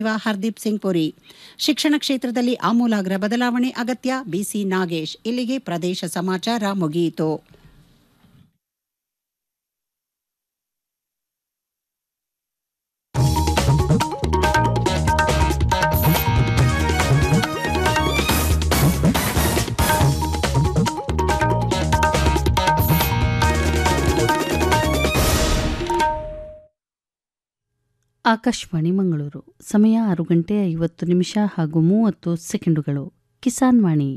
ಸಚಿವ ಹರ್ದೀಪ್ ಸಿಂಗ್ ಪುರಿ ಶಿಕ್ಷಣ ಕ್ಷೇತ್ರದಲ್ಲಿ ಆಮೂಲಾಗ್ರ ಬದಲಾವಣೆ ಅಗತ್ಯ ಬಿಸಿ ನಾಗೇಶ್ ಇಲ್ಲಿಗೆ ಪ್ರದೇಶ ಸಮಾಚಾರ ಮುಗಿಯಿತು ಆಕಾಶವಾಣಿ ಮಂಗಳೂರು ಸಮಯ ಆರು ಗಂಟೆ ಐವತ್ತು ನಿಮಿಷ ಹಾಗೂ ಮೂವತ್ತು ಸೆಕೆಂಡುಗಳು ಕಿಸಾನ್ ವಾಣಿ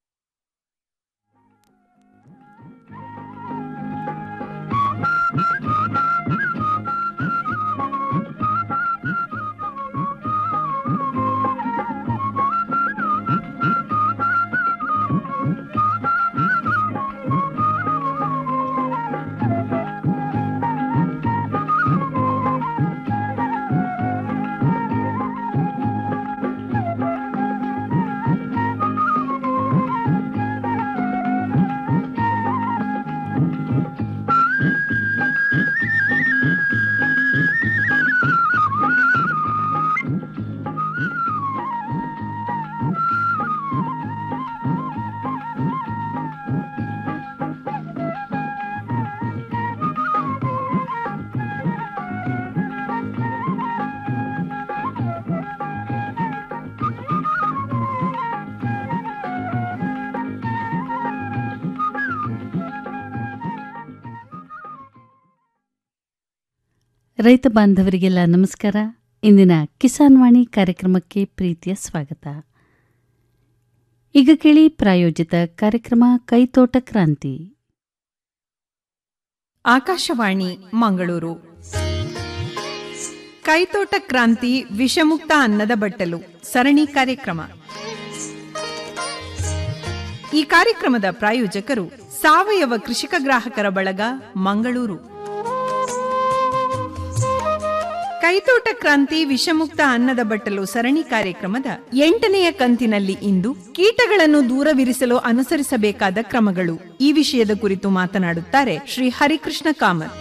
ರೈತ ಬಾಂಧವರಿಗೆಲ್ಲ ನಮಸ್ಕಾರ ಇಂದಿನ ಕಿಸಾನ್ ವಾಣಿ ಕಾರ್ಯಕ್ರಮಕ್ಕೆ ಪ್ರೀತಿಯ ಸ್ವಾಗತ ಈಗ ಕೇಳಿ ಪ್ರಾಯೋಜಿತ ಕಾರ್ಯಕ್ರಮ ಕೈತೋಟ ಕ್ರಾಂತಿ ಆಕಾಶವಾಣಿ ಮಂಗಳೂರು ಕೈತೋಟ ಕ್ರಾಂತಿ ವಿಷಮುಕ್ತ ಅನ್ನದ ಬಟ್ಟಲು ಸರಣಿ ಕಾರ್ಯಕ್ರಮ ಈ ಕಾರ್ಯಕ್ರಮದ ಪ್ರಾಯೋಜಕರು ಸಾವಯವ ಕೃಷಿಕ ಗ್ರಾಹಕರ ಬಳಗ ಮಂಗಳೂರು ಕೈತೋಟ ಕ್ರಾಂತಿ ವಿಷಮುಕ್ತ ಅನ್ನದ ಬಟ್ಟಲು ಸರಣಿ ಕಾರ್ಯಕ್ರಮದ ಎಂಟನೆಯ ಕಂತಿನಲ್ಲಿ ಇಂದು ಕೀಟಗಳನ್ನು ದೂರವಿರಿಸಲು ಅನುಸರಿಸಬೇಕಾದ ಕ್ರಮಗಳು ಈ ವಿಷಯದ ಕುರಿತು ಮಾತನಾಡುತ್ತಾರೆ ಶ್ರೀ ಹರಿಕೃಷ್ಣ ಕಾಮತ್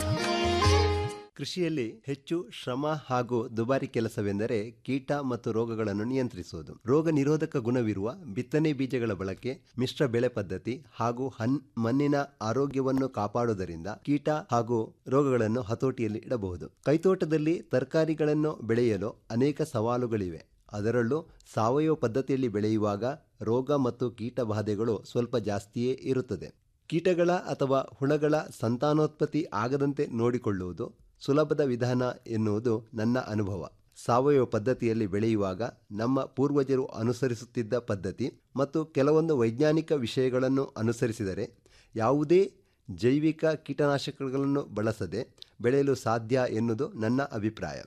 ಕೃಷಿಯಲ್ಲಿ ಹೆಚ್ಚು ಶ್ರಮ ಹಾಗೂ ದುಬಾರಿ ಕೆಲಸವೆಂದರೆ ಕೀಟ ಮತ್ತು ರೋಗಗಳನ್ನು ನಿಯಂತ್ರಿಸುವುದು ರೋಗ ನಿರೋಧಕ ಗುಣವಿರುವ ಬಿತ್ತನೆ ಬೀಜಗಳ ಬಳಕೆ ಮಿಶ್ರ ಬೆಳೆ ಪದ್ಧತಿ ಹಾಗೂ ಹನ್ ಮಣ್ಣಿನ ಆರೋಗ್ಯವನ್ನು ಕಾಪಾಡುವುದರಿಂದ ಕೀಟ ಹಾಗೂ ರೋಗಗಳನ್ನು ಹತೋಟಿಯಲ್ಲಿ ಇಡಬಹುದು ಕೈತೋಟದಲ್ಲಿ ತರಕಾರಿಗಳನ್ನು ಬೆಳೆಯಲು ಅನೇಕ ಸವಾಲುಗಳಿವೆ ಅದರಲ್ಲೂ ಸಾವಯವ ಪದ್ಧತಿಯಲ್ಲಿ ಬೆಳೆಯುವಾಗ ರೋಗ ಮತ್ತು ಕೀಟ ಬಾಧೆಗಳು ಸ್ವಲ್ಪ ಜಾಸ್ತಿಯೇ ಇರುತ್ತದೆ ಕೀಟಗಳ ಅಥವಾ ಹುಳಗಳ ಸಂತಾನೋತ್ಪತ್ತಿ ಆಗದಂತೆ ನೋಡಿಕೊಳ್ಳುವುದು ಸುಲಭದ ವಿಧಾನ ಎನ್ನುವುದು ನನ್ನ ಅನುಭವ ಸಾವಯವ ಪದ್ಧತಿಯಲ್ಲಿ ಬೆಳೆಯುವಾಗ ನಮ್ಮ ಪೂರ್ವಜರು ಅನುಸರಿಸುತ್ತಿದ್ದ ಪದ್ಧತಿ ಮತ್ತು ಕೆಲವೊಂದು ವೈಜ್ಞಾನಿಕ ವಿಷಯಗಳನ್ನು ಅನುಸರಿಸಿದರೆ ಯಾವುದೇ ಜೈವಿಕ ಕೀಟನಾಶಕಗಳನ್ನು ಬಳಸದೆ ಬೆಳೆಯಲು ಸಾಧ್ಯ ಎನ್ನುವುದು ನನ್ನ ಅಭಿಪ್ರಾಯ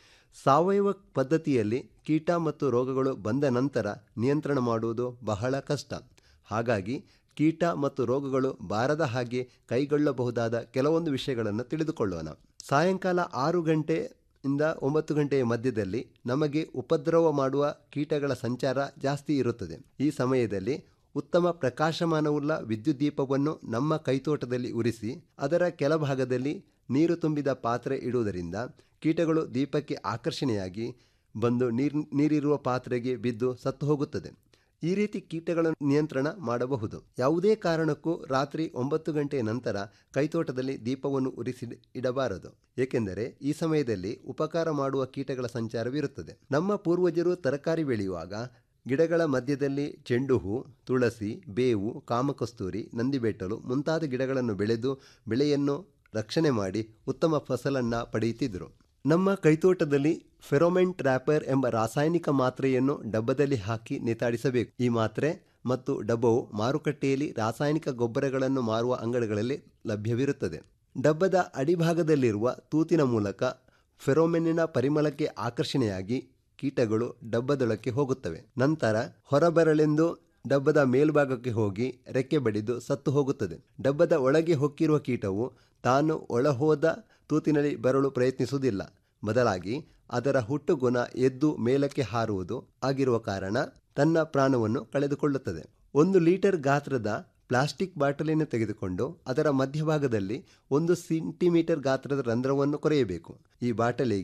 ಸಾವಯವ ಪದ್ಧತಿಯಲ್ಲಿ ಕೀಟ ಮತ್ತು ರೋಗಗಳು ಬಂದ ನಂತರ ನಿಯಂತ್ರಣ ಮಾಡುವುದು ಬಹಳ ಕಷ್ಟ ಹಾಗಾಗಿ ಕೀಟ ಮತ್ತು ರೋಗಗಳು ಬಾರದ ಹಾಗೆ ಕೈಗೊಳ್ಳಬಹುದಾದ ಕೆಲವೊಂದು ವಿಷಯಗಳನ್ನು ತಿಳಿದುಕೊಳ್ಳೋಣ ಸಾಯಂಕಾಲ ಆರು ಗಂಟೆಯಿಂದ ಒಂಬತ್ತು ಗಂಟೆಯ ಮಧ್ಯದಲ್ಲಿ ನಮಗೆ ಉಪದ್ರವ ಮಾಡುವ ಕೀಟಗಳ ಸಂಚಾರ ಜಾಸ್ತಿ ಇರುತ್ತದೆ ಈ ಸಮಯದಲ್ಲಿ ಉತ್ತಮ ಪ್ರಕಾಶಮಾನವುಳ್ಳ ವಿದ್ಯುತ್ ದೀಪವನ್ನು ನಮ್ಮ ಕೈತೋಟದಲ್ಲಿ ಉರಿಸಿ ಅದರ ಕೆಳಭಾಗದಲ್ಲಿ ನೀರು ತುಂಬಿದ ಪಾತ್ರೆ ಇಡುವುದರಿಂದ ಕೀಟಗಳು ದೀಪಕ್ಕೆ ಆಕರ್ಷಣೆಯಾಗಿ ಬಂದು ನೀರ್ ನೀರಿರುವ ಪಾತ್ರೆಗೆ ಬಿದ್ದು ಸತ್ತು ಹೋಗುತ್ತದೆ ಈ ರೀತಿ ಕೀಟಗಳ ನಿಯಂತ್ರಣ ಮಾಡಬಹುದು ಯಾವುದೇ ಕಾರಣಕ್ಕೂ ರಾತ್ರಿ ಒಂಬತ್ತು ಗಂಟೆಯ ನಂತರ ಕೈತೋಟದಲ್ಲಿ ದೀಪವನ್ನು ಉರಿಸಿ ಇಡಬಾರದು ಏಕೆಂದರೆ ಈ ಸಮಯದಲ್ಲಿ ಉಪಕಾರ ಮಾಡುವ ಕೀಟಗಳ ಸಂಚಾರವಿರುತ್ತದೆ ನಮ್ಮ ಪೂರ್ವಜರು ತರಕಾರಿ ಬೆಳೆಯುವಾಗ ಗಿಡಗಳ ಮಧ್ಯದಲ್ಲಿ ಚೆಂಡು ಹೂ ತುಳಸಿ ಬೇವು ಕಾಮಕಸ್ತೂರಿ ನಂದಿಬೆಟ್ಟಲು ಮುಂತಾದ ಗಿಡಗಳನ್ನು ಬೆಳೆದು ಬೆಳೆಯನ್ನು ರಕ್ಷಣೆ ಮಾಡಿ ಉತ್ತಮ ಫಸಲನ್ನು ಪಡೆಯುತ್ತಿದ್ದರು ನಮ್ಮ ಕೈತೋಟದಲ್ಲಿ ಫೆರೋಮೆನ್ ಟ್ರ್ಯಾಪರ್ ಎಂಬ ರಾಸಾಯನಿಕ ಮಾತ್ರೆಯನ್ನು ಡಬ್ಬದಲ್ಲಿ ಹಾಕಿ ನೇತಾಡಿಸಬೇಕು ಈ ಮಾತ್ರೆ ಮತ್ತು ಡಬ್ಬವು ಮಾರುಕಟ್ಟೆಯಲ್ಲಿ ರಾಸಾಯನಿಕ ಗೊಬ್ಬರಗಳನ್ನು ಮಾರುವ ಅಂಗಡಿಗಳಲ್ಲಿ ಲಭ್ಯವಿರುತ್ತದೆ ಡಬ್ಬದ ಅಡಿಭಾಗದಲ್ಲಿರುವ ತೂತಿನ ಮೂಲಕ ಫೆರೋಮೆನ್ನಿನ ಪರಿಮಳಕ್ಕೆ ಆಕರ್ಷಣೆಯಾಗಿ ಕೀಟಗಳು ಡಬ್ಬದೊಳಕ್ಕೆ ಹೋಗುತ್ತವೆ ನಂತರ ಹೊರಬರಲೆಂದು ಡಬ್ಬದ ಮೇಲ್ಭಾಗಕ್ಕೆ ಹೋಗಿ ರೆಕ್ಕೆ ಬಡಿದು ಸತ್ತು ಹೋಗುತ್ತದೆ ಡಬ್ಬದ ಒಳಗೆ ಹೊಕ್ಕಿರುವ ಕೀಟವು ತಾನು ಒಳಹೋದ ತೂತಿನಲ್ಲಿ ಬರಲು ಪ್ರಯತ್ನಿಸುವುದಿಲ್ಲ ಬದಲಾಗಿ ಅದರ ಹುಟ್ಟುಗುಣ ಎದ್ದು ಮೇಲಕ್ಕೆ ಹಾರುವುದು ಆಗಿರುವ ಕಾರಣ ತನ್ನ ಪ್ರಾಣವನ್ನು ಕಳೆದುಕೊಳ್ಳುತ್ತದೆ ಒಂದು ಲೀಟರ್ ಗಾತ್ರದ ಪ್ಲಾಸ್ಟಿಕ್ ಬಾಟಲಿಯನ್ನು ತೆಗೆದುಕೊಂಡು ಅದರ ಮಧ್ಯಭಾಗದಲ್ಲಿ ಒಂದು ಸೆಂಟಿಮೀಟರ್ ಗಾತ್ರದ ರಂಧ್ರವನ್ನು ಕೊರೆಯಬೇಕು ಈ ಬಾಟಲಿಗೆ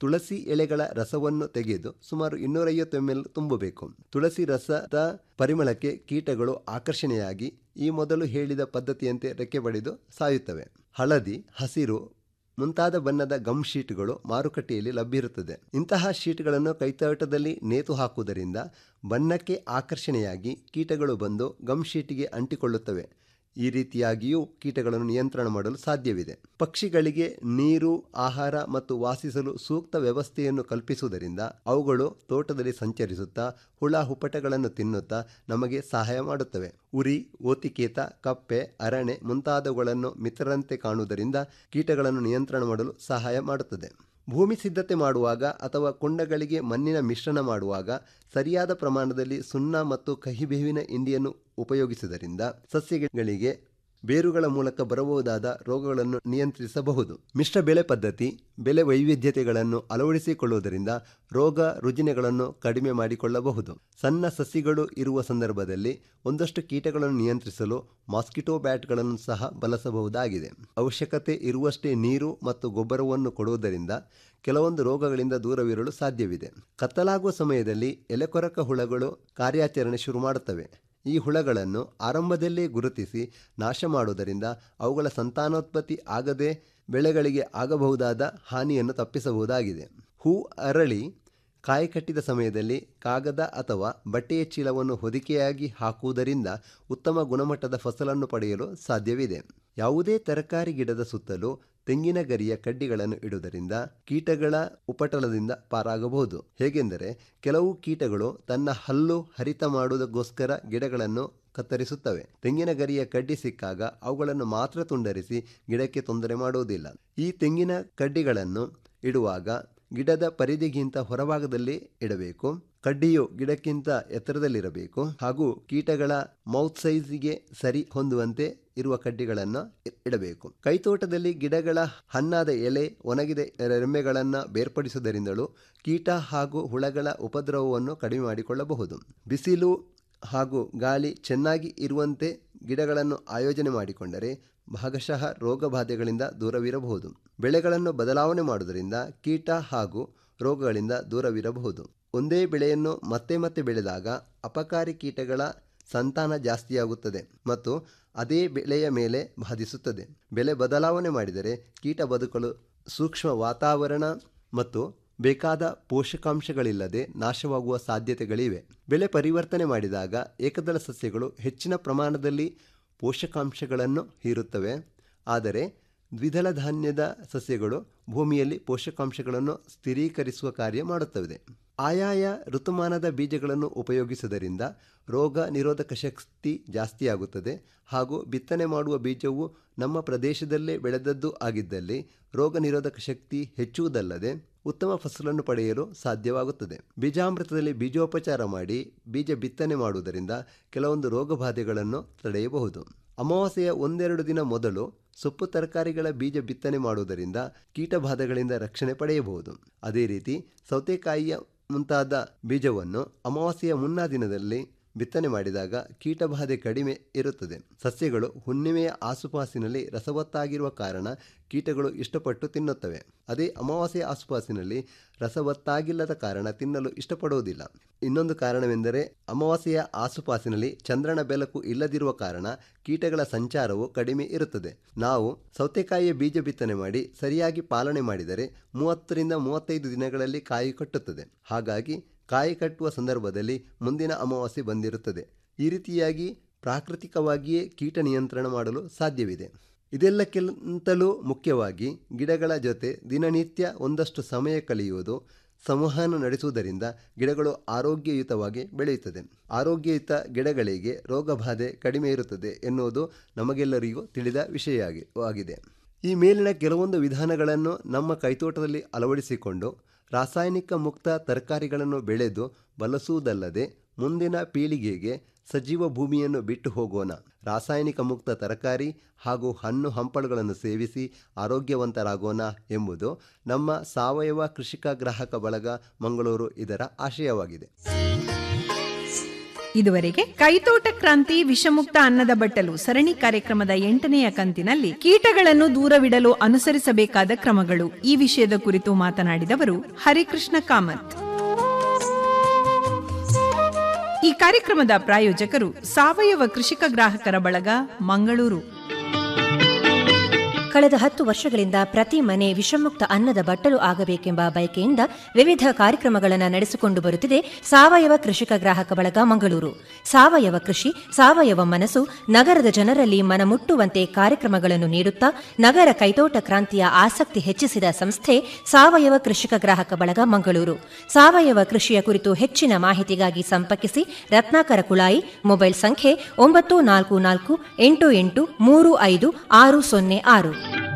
ತುಳಸಿ ಎಲೆಗಳ ರಸವನ್ನು ತೆಗೆದು ಸುಮಾರು ಇನ್ನೂರೈವತ್ತು ಎಂ ಎಲ್ ತುಂಬಬೇಕು ತುಳಸಿ ರಸದ ಪರಿಮಳಕ್ಕೆ ಕೀಟಗಳು ಆಕರ್ಷಣೆಯಾಗಿ ಈ ಮೊದಲು ಹೇಳಿದ ಪದ್ಧತಿಯಂತೆ ರೆಕ್ಕೆ ಬಡಿದು ಸಾಯುತ್ತವೆ ಹಳದಿ ಹಸಿರು ಮುಂತಾದ ಬಣ್ಣದ ಗಮ್ ಶೀಟ್ಗಳು ಮಾರುಕಟ್ಟೆಯಲ್ಲಿ ಲಭ್ಯವಿರುತ್ತದೆ ಇಂತಹ ಶೀಟ್ಗಳನ್ನು ಕೈತೋಟದಲ್ಲಿ ನೇತು ಹಾಕುವುದರಿಂದ ಬಣ್ಣಕ್ಕೆ ಆಕರ್ಷಣೆಯಾಗಿ ಕೀಟಗಳು ಬಂದು ಗಮ್ ಶೀಟಿಗೆ ಅಂಟಿಕೊಳ್ಳುತ್ತವೆ ಈ ರೀತಿಯಾಗಿಯೂ ಕೀಟಗಳನ್ನು ನಿಯಂತ್ರಣ ಮಾಡಲು ಸಾಧ್ಯವಿದೆ ಪಕ್ಷಿಗಳಿಗೆ ನೀರು ಆಹಾರ ಮತ್ತು ವಾಸಿಸಲು ಸೂಕ್ತ ವ್ಯವಸ್ಥೆಯನ್ನು ಕಲ್ಪಿಸುವುದರಿಂದ ಅವುಗಳು ತೋಟದಲ್ಲಿ ಸಂಚರಿಸುತ್ತಾ ಹುಳ ಹುಪಟಗಳನ್ನು ತಿನ್ನುತ್ತಾ ನಮಗೆ ಸಹಾಯ ಮಾಡುತ್ತವೆ ಉರಿ ಓತಿಕೇತ ಕಪ್ಪೆ ಅರಣೆ ಮುಂತಾದವುಗಳನ್ನು ಮಿತ್ರರಂತೆ ಕಾಣುವುದರಿಂದ ಕೀಟಗಳನ್ನು ನಿಯಂತ್ರಣ ಮಾಡಲು ಸಹಾಯ ಮಾಡುತ್ತದೆ ಭೂಮಿ ಸಿದ್ಧತೆ ಮಾಡುವಾಗ ಅಥವಾ ಕುಂಡಗಳಿಗೆ ಮಣ್ಣಿನ ಮಿಶ್ರಣ ಮಾಡುವಾಗ ಸರಿಯಾದ ಪ್ರಮಾಣದಲ್ಲಿ ಸುಣ್ಣ ಮತ್ತು ಕಹಿಬೇವಿನ ಹಿಂಡಿಯನ್ನು ಉಪಯೋಗಿಸುವುದರಿಂದ ಸಸ್ಯಗಳಿಗೆ ಬೇರುಗಳ ಮೂಲಕ ಬರಬಹುದಾದ ರೋಗಗಳನ್ನು ನಿಯಂತ್ರಿಸಬಹುದು ಮಿಶ್ರ ಬೆಳೆ ಪದ್ಧತಿ ಬೆಳೆ ವೈವಿಧ್ಯತೆಗಳನ್ನು ಅಳವಡಿಸಿಕೊಳ್ಳುವುದರಿಂದ ರೋಗ ರುಜಿನಗಳನ್ನು ಕಡಿಮೆ ಮಾಡಿಕೊಳ್ಳಬಹುದು ಸಣ್ಣ ಸಸಿಗಳು ಇರುವ ಸಂದರ್ಭದಲ್ಲಿ ಒಂದಷ್ಟು ಕೀಟಗಳನ್ನು ನಿಯಂತ್ರಿಸಲು ಮಾಸ್ಕಿಟೋ ಬ್ಯಾಟ್ಗಳನ್ನು ಸಹ ಬಳಸಬಹುದಾಗಿದೆ ಅವಶ್ಯಕತೆ ಇರುವಷ್ಟೇ ನೀರು ಮತ್ತು ಗೊಬ್ಬರವನ್ನು ಕೊಡುವುದರಿಂದ ಕೆಲವೊಂದು ರೋಗಗಳಿಂದ ದೂರವಿರಲು ಸಾಧ್ಯವಿದೆ ಕತ್ತಲಾಗುವ ಸಮಯದಲ್ಲಿ ಎಲೆಕೊರಕ ಹುಳಗಳು ಕಾರ್ಯಾಚರಣೆ ಶುರು ಮಾಡುತ್ತವೆ ಈ ಹುಳಗಳನ್ನು ಆರಂಭದಲ್ಲೇ ಗುರುತಿಸಿ ನಾಶ ಮಾಡುವುದರಿಂದ ಅವುಗಳ ಸಂತಾನೋತ್ಪತ್ತಿ ಆಗದೆ ಬೆಳೆಗಳಿಗೆ ಆಗಬಹುದಾದ ಹಾನಿಯನ್ನು ತಪ್ಪಿಸಬಹುದಾಗಿದೆ ಹೂ ಅರಳಿ ಕಾಯಿ ಕಟ್ಟಿದ ಸಮಯದಲ್ಲಿ ಕಾಗದ ಅಥವಾ ಬಟ್ಟೆಯ ಚೀಲವನ್ನು ಹೊದಿಕೆಯಾಗಿ ಹಾಕುವುದರಿಂದ ಉತ್ತಮ ಗುಣಮಟ್ಟದ ಫಸಲನ್ನು ಪಡೆಯಲು ಸಾಧ್ಯವಿದೆ ಯಾವುದೇ ತರಕಾರಿ ಗಿಡದ ಸುತ್ತಲೂ ತೆಂಗಿನ ಗರಿಯ ಕಡ್ಡಿಗಳನ್ನು ಇಡುವುದರಿಂದ ಕೀಟಗಳ ಉಪಟಳದಿಂದ ಪಾರಾಗಬಹುದು ಹೇಗೆಂದರೆ ಕೆಲವು ಕೀಟಗಳು ತನ್ನ ಹಲ್ಲು ಹರಿತ ಮಾಡುವುದಕ್ಕೋಸ್ಕರ ಗಿಡಗಳನ್ನು ಕತ್ತರಿಸುತ್ತವೆ ತೆಂಗಿನ ಗರಿಯ ಕಡ್ಡಿ ಸಿಕ್ಕಾಗ ಅವುಗಳನ್ನು ಮಾತ್ರ ತುಂಡರಿಸಿ ಗಿಡಕ್ಕೆ ತೊಂದರೆ ಮಾಡುವುದಿಲ್ಲ ಈ ತೆಂಗಿನ ಕಡ್ಡಿಗಳನ್ನು ಇಡುವಾಗ ಗಿಡದ ಪರಿಧಿಗಿಂತ ಹೊರಭಾಗದಲ್ಲಿ ಇಡಬೇಕು ಕಡ್ಡಿಯು ಗಿಡಕ್ಕಿಂತ ಎತ್ತರದಲ್ಲಿರಬೇಕು ಹಾಗೂ ಕೀಟಗಳ ಮೌತ್ ಸೈಜ್ಗೆ ಸರಿ ಹೊಂದುವಂತೆ ಇರುವ ಕಡ್ಡಿಗಳನ್ನು ಇಡಬೇಕು ಕೈತೋಟದಲ್ಲಿ ಗಿಡಗಳ ಹಣ್ಣಾದ ಎಲೆ ಒಣಗಿದ ರೆಂಬೆಗಳನ್ನು ಬೇರ್ಪಡಿಸುವುದರಿಂದಲೂ ಕೀಟ ಹಾಗೂ ಹುಳಗಳ ಉಪದ್ರವವನ್ನು ಕಡಿಮೆ ಮಾಡಿಕೊಳ್ಳಬಹುದು ಬಿಸಿಲು ಹಾಗೂ ಗಾಳಿ ಚೆನ್ನಾಗಿ ಇರುವಂತೆ ಗಿಡಗಳನ್ನು ಆಯೋಜನೆ ಮಾಡಿಕೊಂಡರೆ ಭಾಗಶಃ ರೋಗ ಬಾಧೆಗಳಿಂದ ದೂರವಿರಬಹುದು ಬೆಳೆಗಳನ್ನು ಬದಲಾವಣೆ ಮಾಡುವುದರಿಂದ ಕೀಟ ಹಾಗೂ ರೋಗಗಳಿಂದ ದೂರವಿರಬಹುದು ಒಂದೇ ಬೆಳೆಯನ್ನು ಮತ್ತೆ ಮತ್ತೆ ಬೆಳೆದಾಗ ಅಪಕಾರಿ ಕೀಟಗಳ ಸಂತಾನ ಜಾಸ್ತಿಯಾಗುತ್ತದೆ ಮತ್ತು ಅದೇ ಬೆಳೆಯ ಮೇಲೆ ಬಾಧಿಸುತ್ತದೆ ಬೆಲೆ ಬದಲಾವಣೆ ಮಾಡಿದರೆ ಕೀಟ ಬದುಕಲು ಸೂಕ್ಷ್ಮ ವಾತಾವರಣ ಮತ್ತು ಬೇಕಾದ ಪೋಷಕಾಂಶಗಳಿಲ್ಲದೆ ನಾಶವಾಗುವ ಸಾಧ್ಯತೆಗಳಿವೆ ಬೆಲೆ ಪರಿವರ್ತನೆ ಮಾಡಿದಾಗ ಏಕದಳ ಸಸ್ಯಗಳು ಹೆಚ್ಚಿನ ಪ್ರಮಾಣದಲ್ಲಿ ಪೋಷಕಾಂಶಗಳನ್ನು ಹೀರುತ್ತವೆ ಆದರೆ ದ್ವಿದಳ ಧಾನ್ಯದ ಸಸ್ಯಗಳು ಭೂಮಿಯಲ್ಲಿ ಪೋಷಕಾಂಶಗಳನ್ನು ಸ್ಥಿರೀಕರಿಸುವ ಕಾರ್ಯ ಮಾಡುತ್ತವೆ ಆಯಾಯ ಋತುಮಾನದ ಬೀಜಗಳನ್ನು ಉಪಯೋಗಿಸುವುದರಿಂದ ರೋಗ ನಿರೋಧಕ ಶಕ್ತಿ ಜಾಸ್ತಿಯಾಗುತ್ತದೆ ಹಾಗೂ ಬಿತ್ತನೆ ಮಾಡುವ ಬೀಜವು ನಮ್ಮ ಪ್ರದೇಶದಲ್ಲೇ ಬೆಳೆದದ್ದು ಆಗಿದ್ದಲ್ಲಿ ರೋಗ ನಿರೋಧಕ ಶಕ್ತಿ ಹೆಚ್ಚುವುದಲ್ಲದೆ ಉತ್ತಮ ಫಸಲನ್ನು ಪಡೆಯಲು ಸಾಧ್ಯವಾಗುತ್ತದೆ ಬೀಜಾಮೃತದಲ್ಲಿ ಬೀಜೋಪಚಾರ ಮಾಡಿ ಬೀಜ ಬಿತ್ತನೆ ಮಾಡುವುದರಿಂದ ಕೆಲವೊಂದು ರೋಗ ಬಾಧೆಗಳನ್ನು ತಡೆಯಬಹುದು ಅಮಾವಾಸ್ಯೆಯ ಒಂದೆರಡು ದಿನ ಮೊದಲು ಸೊಪ್ಪು ತರಕಾರಿಗಳ ಬೀಜ ಬಿತ್ತನೆ ಮಾಡುವುದರಿಂದ ಕೀಟಬಾಧೆಗಳಿಂದ ರಕ್ಷಣೆ ಪಡೆಯಬಹುದು ಅದೇ ರೀತಿ ಸೌತೆಕಾಯಿಯ ಮುಂತಾದ ಬೀಜವನ್ನು ಅಮಾವಾಸ್ಯೆಯ ಮುನ್ನಾ ದಿನದಲ್ಲಿ ಬಿತ್ತನೆ ಮಾಡಿದಾಗ ಕೀಟಬಾಧೆ ಕಡಿಮೆ ಇರುತ್ತದೆ ಸಸ್ಯಗಳು ಹುಣ್ಣಿಮೆಯ ಆಸುಪಾಸಿನಲ್ಲಿ ರಸವತ್ತಾಗಿರುವ ಕಾರಣ ಕೀಟಗಳು ಇಷ್ಟಪಟ್ಟು ತಿನ್ನುತ್ತವೆ ಅದೇ ಅಮಾವಾಸ್ಯೆಯ ಆಸುಪಾಸಿನಲ್ಲಿ ರಸವತ್ತಾಗಿಲ್ಲದ ಕಾರಣ ತಿನ್ನಲು ಇಷ್ಟಪಡುವುದಿಲ್ಲ ಇನ್ನೊಂದು ಕಾರಣವೆಂದರೆ ಅಮಾವಾಸ್ಯೆಯ ಆಸುಪಾಸಿನಲ್ಲಿ ಚಂದ್ರನ ಬೆಳಕು ಇಲ್ಲದಿರುವ ಕಾರಣ ಕೀಟಗಳ ಸಂಚಾರವು ಕಡಿಮೆ ಇರುತ್ತದೆ ನಾವು ಸೌತೆಕಾಯಿಯ ಬೀಜ ಬಿತ್ತನೆ ಮಾಡಿ ಸರಿಯಾಗಿ ಪಾಲನೆ ಮಾಡಿದರೆ ಮೂವತ್ತರಿಂದ ಮೂವತ್ತೈದು ದಿನಗಳಲ್ಲಿ ಕಾಯಿ ಕಟ್ಟುತ್ತದೆ ಹಾಗಾಗಿ ಕಾಯಿ ಕಟ್ಟುವ ಸಂದರ್ಭದಲ್ಲಿ ಮುಂದಿನ ಅಮಾವಾಸ್ಯೆ ಬಂದಿರುತ್ತದೆ ಈ ರೀತಿಯಾಗಿ ಪ್ರಾಕೃತಿಕವಾಗಿಯೇ ಕೀಟ ನಿಯಂತ್ರಣ ಮಾಡಲು ಸಾಧ್ಯವಿದೆ ಇದೆಲ್ಲಕ್ಕಿಂತಲೂ ಮುಖ್ಯವಾಗಿ ಗಿಡಗಳ ಜೊತೆ ದಿನನಿತ್ಯ ಒಂದಷ್ಟು ಸಮಯ ಕಳೆಯುವುದು ಸಂವಹನ ನಡೆಸುವುದರಿಂದ ಗಿಡಗಳು ಆರೋಗ್ಯಯುತವಾಗಿ ಬೆಳೆಯುತ್ತದೆ ಆರೋಗ್ಯಯುತ ಗಿಡಗಳಿಗೆ ರೋಗಬಾಧೆ ಕಡಿಮೆ ಇರುತ್ತದೆ ಎನ್ನುವುದು ನಮಗೆಲ್ಲರಿಗೂ ತಿಳಿದ ವಿಷಯವಾಗಿದೆ ಈ ಮೇಲಿನ ಕೆಲವೊಂದು ವಿಧಾನಗಳನ್ನು ನಮ್ಮ ಕೈತೋಟದಲ್ಲಿ ಅಳವಡಿಸಿಕೊಂಡು ರಾಸಾಯನಿಕ ಮುಕ್ತ ತರಕಾರಿಗಳನ್ನು ಬೆಳೆದು ಬಳಸುವುದಲ್ಲದೆ ಮುಂದಿನ ಪೀಳಿಗೆಗೆ ಸಜೀವ ಭೂಮಿಯನ್ನು ಬಿಟ್ಟು ಹೋಗೋಣ ರಾಸಾಯನಿಕ ಮುಕ್ತ ತರಕಾರಿ ಹಾಗೂ ಹಣ್ಣು ಹಂಪಲುಗಳನ್ನು ಸೇವಿಸಿ ಆರೋಗ್ಯವಂತರಾಗೋಣ ಎಂಬುದು ನಮ್ಮ ಸಾವಯವ ಕೃಷಿಕ ಗ್ರಾಹಕ ಬಳಗ ಮಂಗಳೂರು ಇದರ ಆಶಯವಾಗಿದೆ ಇದುವರೆಗೆ ಕೈತೋಟ ಕ್ರಾಂತಿ ವಿಷಮುಕ್ತ ಅನ್ನದ ಬಟ್ಟಲು ಸರಣಿ ಕಾರ್ಯಕ್ರಮದ ಎಂಟನೆಯ ಕಂತಿನಲ್ಲಿ ಕೀಟಗಳನ್ನು ದೂರವಿಡಲು ಅನುಸರಿಸಬೇಕಾದ ಕ್ರಮಗಳು ಈ ವಿಷಯದ ಕುರಿತು ಮಾತನಾಡಿದವರು ಹರಿಕೃಷ್ಣ ಕಾಮತ್ ಈ ಕಾರ್ಯಕ್ರಮದ ಪ್ರಾಯೋಜಕರು ಸಾವಯವ ಕೃಷಿಕ ಗ್ರಾಹಕರ ಬಳಗ ಮಂಗಳೂರು ಕಳೆದ ಹತ್ತು ವರ್ಷಗಳಿಂದ ಪ್ರತಿ ಮನೆ ವಿಷಮುಕ್ತ ಅನ್ನದ ಬಟ್ಟಲು ಆಗಬೇಕೆಂಬ ಬಯಕೆಯಿಂದ ವಿವಿಧ ಕಾರ್ಯಕ್ರಮಗಳನ್ನು ನಡೆಸಿಕೊಂಡು ಬರುತ್ತಿದೆ ಸಾವಯವ ಕೃಷಿಕ ಗ್ರಾಹಕ ಬಳಗ ಮಂಗಳೂರು ಸಾವಯವ ಕೃಷಿ ಸಾವಯವ ಮನಸ್ಸು ನಗರದ ಜನರಲ್ಲಿ ಮನಮುಟ್ಟುವಂತೆ ಕಾರ್ಯಕ್ರಮಗಳನ್ನು ನೀಡುತ್ತಾ ನಗರ ಕೈತೋಟ ಕ್ರಾಂತಿಯ ಆಸಕ್ತಿ ಹೆಚ್ಚಿಸಿದ ಸಂಸ್ಥೆ ಸಾವಯವ ಕೃಷಿಕ ಗ್ರಾಹಕ ಬಳಗ ಮಂಗಳೂರು ಸಾವಯವ ಕೃಷಿಯ ಕುರಿತು ಹೆಚ್ಚಿನ ಮಾಹಿತಿಗಾಗಿ ಸಂಪರ್ಕಿಸಿ ರತ್ನಾಕರ ಕುಳಾಯಿ ಮೊಬೈಲ್ ಸಂಖ್ಯೆ ಒಂಬತ್ತು ನಾಲ್ಕು ನಾಲ್ಕು ಎಂಟು ಎಂಟು ಮೂರು ಐದು ಆರು ಸೊನ್ನೆ ಆರು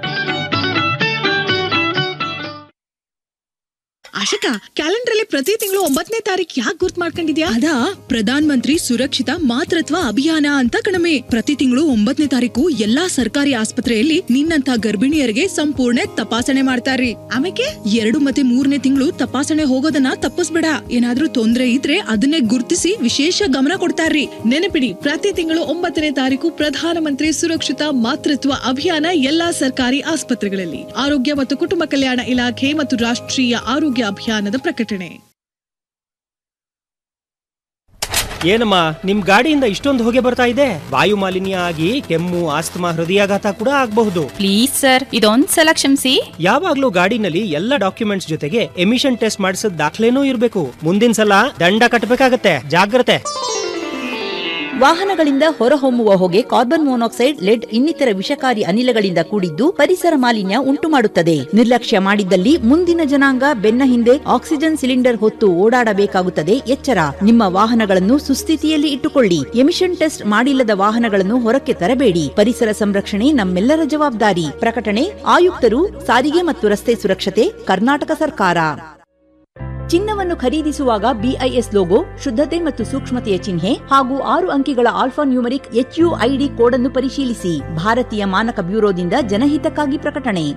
ಆಶಿಕಾ ಕ್ಯಾಲೆಂಡರ್ ಅಲ್ಲಿ ಪ್ರತಿ ತಿಂಗಳು ಒಂಬತ್ತನೇ ತಾರೀಕು ಯಾಕೆ ಗುರ್ತ್ ಮಾಡ್ಕೊಂಡಿದ್ಯಾ ಅದಾ ಪ್ರಧಾನ್ ಮಂತ್ರಿ ಸುರಕ್ಷಿತ ಮಾತೃತ್ವ ಅಭಿಯಾನ ಅಂತ ಕಣಮೆ ಪ್ರತಿ ತಿಂಗಳು ಒಂಬತ್ತನೇ ತಾರೀಕು ಎಲ್ಲಾ ಸರ್ಕಾರಿ ಆಸ್ಪತ್ರೆಯಲ್ಲಿ ನಿನ್ನಂತ ಗರ್ಭಿಣಿಯರಿಗೆ ಸಂಪೂರ್ಣ ತಪಾಸಣೆ ಮಾಡ್ತಾರ್ರಿ ಆಮೇಲೆ ಎರಡು ಮತ್ತೆ ಮೂರನೇ ತಿಂಗಳು ತಪಾಸಣೆ ಹೋಗೋದನ್ನ ತಪ್ಪಿಸ್ಬೇಡ ಏನಾದ್ರೂ ತೊಂದ್ರೆ ಇದ್ರೆ ಅದನ್ನೇ ಗುರ್ತಿಸಿ ವಿಶೇಷ ಗಮನ ಕೊಡ್ತಾರ್ರಿ ನೆನಪಿಡಿ ಪ್ರತಿ ತಿಂಗಳು ಒಂಬತ್ತನೇ ತಾರೀಕು ಪ್ರಧಾನಮಂತ್ರಿ ಸುರಕ್ಷಿತ ಮಾತೃತ್ವ ಅಭಿಯಾನ ಎಲ್ಲಾ ಸರ್ಕಾರಿ ಆಸ್ಪತ್ರೆಗಳಲ್ಲಿ ಆರೋಗ್ಯ ಮತ್ತು ಕುಟುಂಬ ಕಲ್ಯಾಣ ಇಲಾಖೆ ಮತ್ತು ರಾಷ್ಟ್ರೀಯ ಆರೋಗ್ಯ ಅಭಿಯಾನದ ಪ್ರಕಟಣೆ ಏನಮ್ಮ ನಿಮ್ ಗಾಡಿಯಿಂದ ಇಷ್ಟೊಂದು ಹೊಗೆ ಬರ್ತಾ ಇದೆ ವಾಯು ಮಾಲಿನ್ಯ ಆಗಿ ಕೆಮ್ಮು ಆಸ್ತಮಾ ಹೃದಯಾಘಾತ ಕೂಡ ಆಗಬಹುದು ಪ್ಲೀಸ್ ಸರ್ ಇದೊಂದ್ ಸಲ ಕ್ಷಮಿಸಿ ಯಾವಾಗ್ಲೂ ಗಾಡಿನಲ್ಲಿ ಎಲ್ಲ ಡಾಕ್ಯುಮೆಂಟ್ಸ್ ಜೊತೆಗೆ ಎಮಿಷನ್ ಟೆಸ್ಟ್ ಮಾಡಿಸಿದ ದಾಖಲೆನೂ ಇರಬೇಕು ಮುಂದಿನ ಸಲ ದಂಡ ಕಟ್ಟಬೇಕಾಗತ್ತೆ ಜಾಗ್ರತೆ ವಾಹನಗಳಿಂದ ಹೊರಹೊಮ್ಮುವ ಹೊಗೆ ಕಾರ್ಬನ್ ಮೊನಾಕ್ಸೈಡ್ ಲೆಡ್ ಇನ್ನಿತರ ವಿಷಕಾರಿ ಅನಿಲಗಳಿಂದ ಕೂಡಿದ್ದು ಪರಿಸರ ಮಾಲಿನ್ಯ ಉಂಟು ಮಾಡುತ್ತದೆ ನಿರ್ಲಕ್ಷ್ಯ ಮಾಡಿದ್ದಲ್ಲಿ ಮುಂದಿನ ಜನಾಂಗ ಬೆನ್ನ ಹಿಂದೆ ಆಕ್ಸಿಜನ್ ಸಿಲಿಂಡರ್ ಹೊತ್ತು ಓಡಾಡಬೇಕಾಗುತ್ತದೆ ಎಚ್ಚರ ನಿಮ್ಮ ವಾಹನಗಳನ್ನು ಸುಸ್ಥಿತಿಯಲ್ಲಿ ಇಟ್ಟುಕೊಳ್ಳಿ ಎಮಿಷನ್ ಟೆಸ್ಟ್ ಮಾಡಿಲ್ಲದ ವಾಹನಗಳನ್ನು ಹೊರಕ್ಕೆ ತರಬೇಡಿ ಪರಿಸರ ಸಂರಕ್ಷಣೆ ನಮ್ಮೆಲ್ಲರ ಜವಾಬ್ದಾರಿ ಪ್ರಕಟಣೆ ಆಯುಕ್ತರು ಸಾರಿಗೆ ಮತ್ತು ರಸ್ತೆ ಸುರಕ್ಷತೆ ಕರ್ನಾಟಕ ಸರ್ಕಾರ ಚಿನ್ನವನ್ನು ಖರೀದಿಸುವಾಗ ಬಿಐಎಸ್ ಲೋಗೋ ಶುದ್ಧತೆ ಮತ್ತು ಸೂಕ್ಷ್ಮತೆಯ ಚಿಹ್ನೆ ಹಾಗೂ ಆರು ಅಂಕಿಗಳ ಆಲ್ಫಾ ನ್ಯೂಮರಿಕ್ ಎಚ್ಯುಐಡಿ ಕೋಡ್ ಅನ್ನು ಪರಿಶೀಲಿಸಿ ಭಾರತೀಯ ಮಾನಕ ಬ್ಯೂರೋದಿಂದ ಜನಹಿತಕ್ಕಾಗಿ ಪ್ರಕಟಣೆ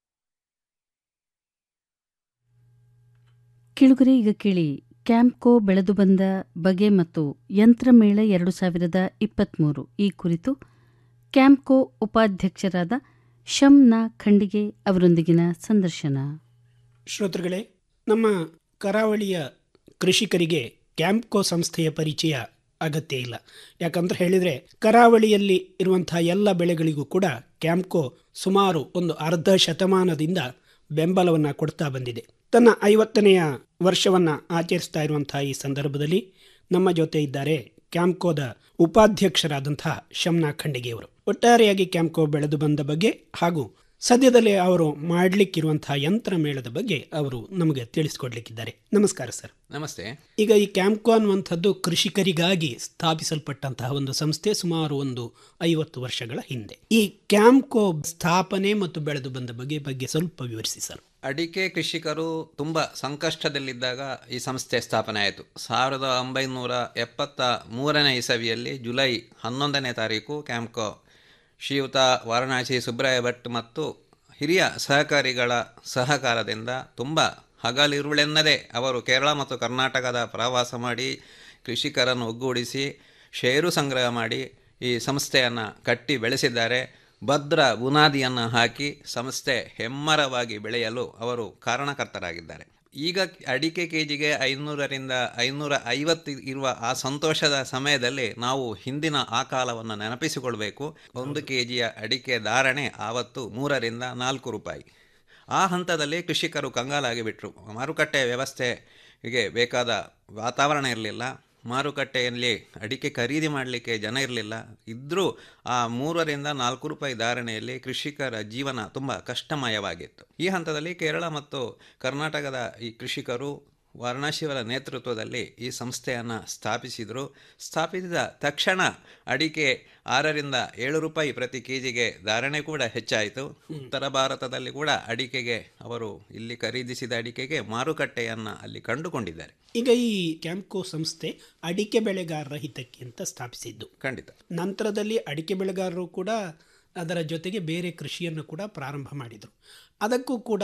ಕಿಳುಗರೆ ಈಗ ಕೇಳಿ ಕ್ಯಾಂಪ್ಕೋ ಬೆಳೆದು ಬಂದ ಬಗೆ ಮತ್ತು ಯಂತ್ರಮೇಳ ಎರಡು ಸಾವಿರದ ಇಪ್ಪತ್ತ್ಮೂರು ಈ ಕುರಿತು ಕ್ಯಾಂಪ್ಕೋ ಉಪಾಧ್ಯಕ್ಷರಾದ ಶಂನಾ ಖಂಡಿಗೆ ಅವರೊಂದಿಗಿನ ಸಂದರ್ಶನ ಶ್ರೋತೃಗಳೇ ನಮ್ಮ ಕರಾವಳಿಯ ಕೃಷಿಕರಿಗೆ ಕ್ಯಾಂಪ್ಕೋ ಸಂಸ್ಥೆಯ ಪರಿಚಯ ಅಗತ್ಯ ಇಲ್ಲ ಯಾಕಂತ ಹೇಳಿದರೆ ಕರಾವಳಿಯಲ್ಲಿ ಇರುವಂತಹ ಎಲ್ಲ ಬೆಳೆಗಳಿಗೂ ಕೂಡ ಕ್ಯಾಂಪ್ಕೋ ಸುಮಾರು ಒಂದು ಅರ್ಧ ಶತಮಾನದಿಂದ ಬೆಂಬಲವನ್ನು ಕೊಡ್ತಾ ಬಂದಿದೆ ತನ್ನ ಐವತ್ತನೆಯ ವರ್ಷವನ್ನು ಆಚರಿಸ್ತಾ ಇರುವಂತಹ ಈ ಸಂದರ್ಭದಲ್ಲಿ ನಮ್ಮ ಜೊತೆ ಇದ್ದಾರೆ ಕ್ಯಾಂಪ್ಕೋದ ಉಪಾಧ್ಯಕ್ಷರಾದಂತಹ ಶಮ್ನಾ ಖಂಡಿಗೆಯವರು ಒಟ್ಟಾರೆಯಾಗಿ ಕ್ಯಾಂಪ್ಕೋ ಬೆಳೆದು ಬಂದ ಬಗ್ಗೆ ಹಾಗೂ ಸದ್ಯದಲ್ಲೇ ಅವರು ಮಾಡಲಿಕ್ಕಿರುವಂತಹ ಯಂತ್ರ ಮೇಳದ ಬಗ್ಗೆ ಅವರು ನಮಗೆ ತಿಳಿಸ್ಕೊಡ್ಲಿಕ್ಕಿದ್ದಾರೆ ನಮಸ್ಕಾರ ಸರ್ ನಮಸ್ತೆ ಈಗ ಈ ಕ್ಯಾಂಪ್ಕೋ ಅನ್ನುವಂಥದ್ದು ಕೃಷಿಕರಿಗಾಗಿ ಸ್ಥಾಪಿಸಲ್ಪಟ್ಟಂತಹ ಒಂದು ಸಂಸ್ಥೆ ಸುಮಾರು ಒಂದು ಐವತ್ತು ವರ್ಷಗಳ ಹಿಂದೆ ಈ ಕ್ಯಾಂಪ್ಕೋ ಸ್ಥಾಪನೆ ಮತ್ತು ಬೆಳೆದು ಬಂದ ಬಗ್ಗೆ ಬಗ್ಗೆ ಸ್ವಲ್ಪ ವಿವರಿಸಿ ಸರ್ ಅಡಿಕೆ ಕೃಷಿಕರು ತುಂಬ ಸಂಕಷ್ಟದಲ್ಲಿದ್ದಾಗ ಈ ಸಂಸ್ಥೆ ಸ್ಥಾಪನೆ ಆಯಿತು ಸಾವಿರದ ಒಂಬೈನೂರ ಎಪ್ಪತ್ತ ಮೂರನೇ ಇಸವಿಯಲ್ಲಿ ಜುಲೈ ಹನ್ನೊಂದನೇ ತಾರೀಕು ಕ್ಯಾಂಪ್ಕೋ ಶ್ರೀಯುತ ವಾರಣಾಸಿ ಸುಬ್ರಾಯ ಭಟ್ ಮತ್ತು ಹಿರಿಯ ಸಹಕಾರಿಗಳ ಸಹಕಾರದಿಂದ ತುಂಬ ಹಗಲಿರುಳೆನ್ನದೇ ಅವರು ಕೇರಳ ಮತ್ತು ಕರ್ನಾಟಕದ ಪ್ರವಾಸ ಮಾಡಿ ಕೃಷಿಕರನ್ನು ಒಗ್ಗೂಡಿಸಿ ಷೇರು ಸಂಗ್ರಹ ಮಾಡಿ ಈ ಸಂಸ್ಥೆಯನ್ನು ಕಟ್ಟಿ ಬೆಳೆಸಿದ್ದಾರೆ ಭದ್ರ ಬುನಾದಿಯನ್ನು ಹಾಕಿ ಸಂಸ್ಥೆ ಹೆಮ್ಮರವಾಗಿ ಬೆಳೆಯಲು ಅವರು ಕಾರಣಕರ್ತರಾಗಿದ್ದಾರೆ ಈಗ ಅಡಿಕೆ ಕೆ ಜಿಗೆ ಐನೂರರಿಂದ ಐನೂರ ಐವತ್ತು ಇರುವ ಆ ಸಂತೋಷದ ಸಮಯದಲ್ಲಿ ನಾವು ಹಿಂದಿನ ಆ ಕಾಲವನ್ನು ನೆನಪಿಸಿಕೊಳ್ಬೇಕು ಒಂದು ಕೆ ಜಿಯ ಅಡಿಕೆ ಧಾರಣೆ ಆವತ್ತು ಮೂರರಿಂದ ನಾಲ್ಕು ರೂಪಾಯಿ ಆ ಹಂತದಲ್ಲಿ ಕೃಷಿಕರು ಕಂಗಾಲಾಗಿ ಬಿಟ್ಟರು ಮಾರುಕಟ್ಟೆ ವ್ಯವಸ್ಥೆಗೆ ಬೇಕಾದ ವಾತಾವರಣ ಇರಲಿಲ್ಲ ಮಾರುಕಟ್ಟೆಯಲ್ಲಿ ಅಡಿಕೆ ಖರೀದಿ ಮಾಡಲಿಕ್ಕೆ ಜನ ಇರಲಿಲ್ಲ ಇದ್ದರೂ ಆ ಮೂರರಿಂದ ನಾಲ್ಕು ರೂಪಾಯಿ ಧಾರಣೆಯಲ್ಲಿ ಕೃಷಿಕರ ಜೀವನ ತುಂಬ ಕಷ್ಟಮಯವಾಗಿತ್ತು ಈ ಹಂತದಲ್ಲಿ ಕೇರಳ ಮತ್ತು ಕರ್ನಾಟಕದ ಈ ಕೃಷಿಕರು ವಾರಣಾಸಿಯವರ ನೇತೃತ್ವದಲ್ಲಿ ಈ ಸಂಸ್ಥೆಯನ್ನು ಸ್ಥಾಪಿಸಿದರು ಸ್ಥಾಪಿಸಿದ ತಕ್ಷಣ ಅಡಿಕೆ ಆರರಿಂದ ಏಳು ರೂಪಾಯಿ ಪ್ರತಿ ಕೆ ಜಿಗೆ ಧಾರಣೆ ಕೂಡ ಹೆಚ್ಚಾಯಿತು ಉತ್ತರ ಭಾರತದಲ್ಲಿ ಕೂಡ ಅಡಿಕೆಗೆ ಅವರು ಇಲ್ಲಿ ಖರೀದಿಸಿದ ಅಡಿಕೆಗೆ ಮಾರುಕಟ್ಟೆಯನ್ನು ಅಲ್ಲಿ ಕಂಡುಕೊಂಡಿದ್ದಾರೆ ಈಗ ಈ ಕ್ಯಾಂಪ್ಕೋ ಸಂಸ್ಥೆ ಅಡಿಕೆ ಬೆಳೆಗಾರರ ಹಿತಕ್ಕೆ ಅಂತ ಸ್ಥಾಪಿಸಿದ್ದು ಖಂಡಿತ ನಂತರದಲ್ಲಿ ಅಡಿಕೆ ಬೆಳೆಗಾರರು ಕೂಡ ಅದರ ಜೊತೆಗೆ ಬೇರೆ ಕೃಷಿಯನ್ನು ಕೂಡ ಪ್ರಾರಂಭ ಮಾಡಿದರು ಅದಕ್ಕೂ ಕೂಡ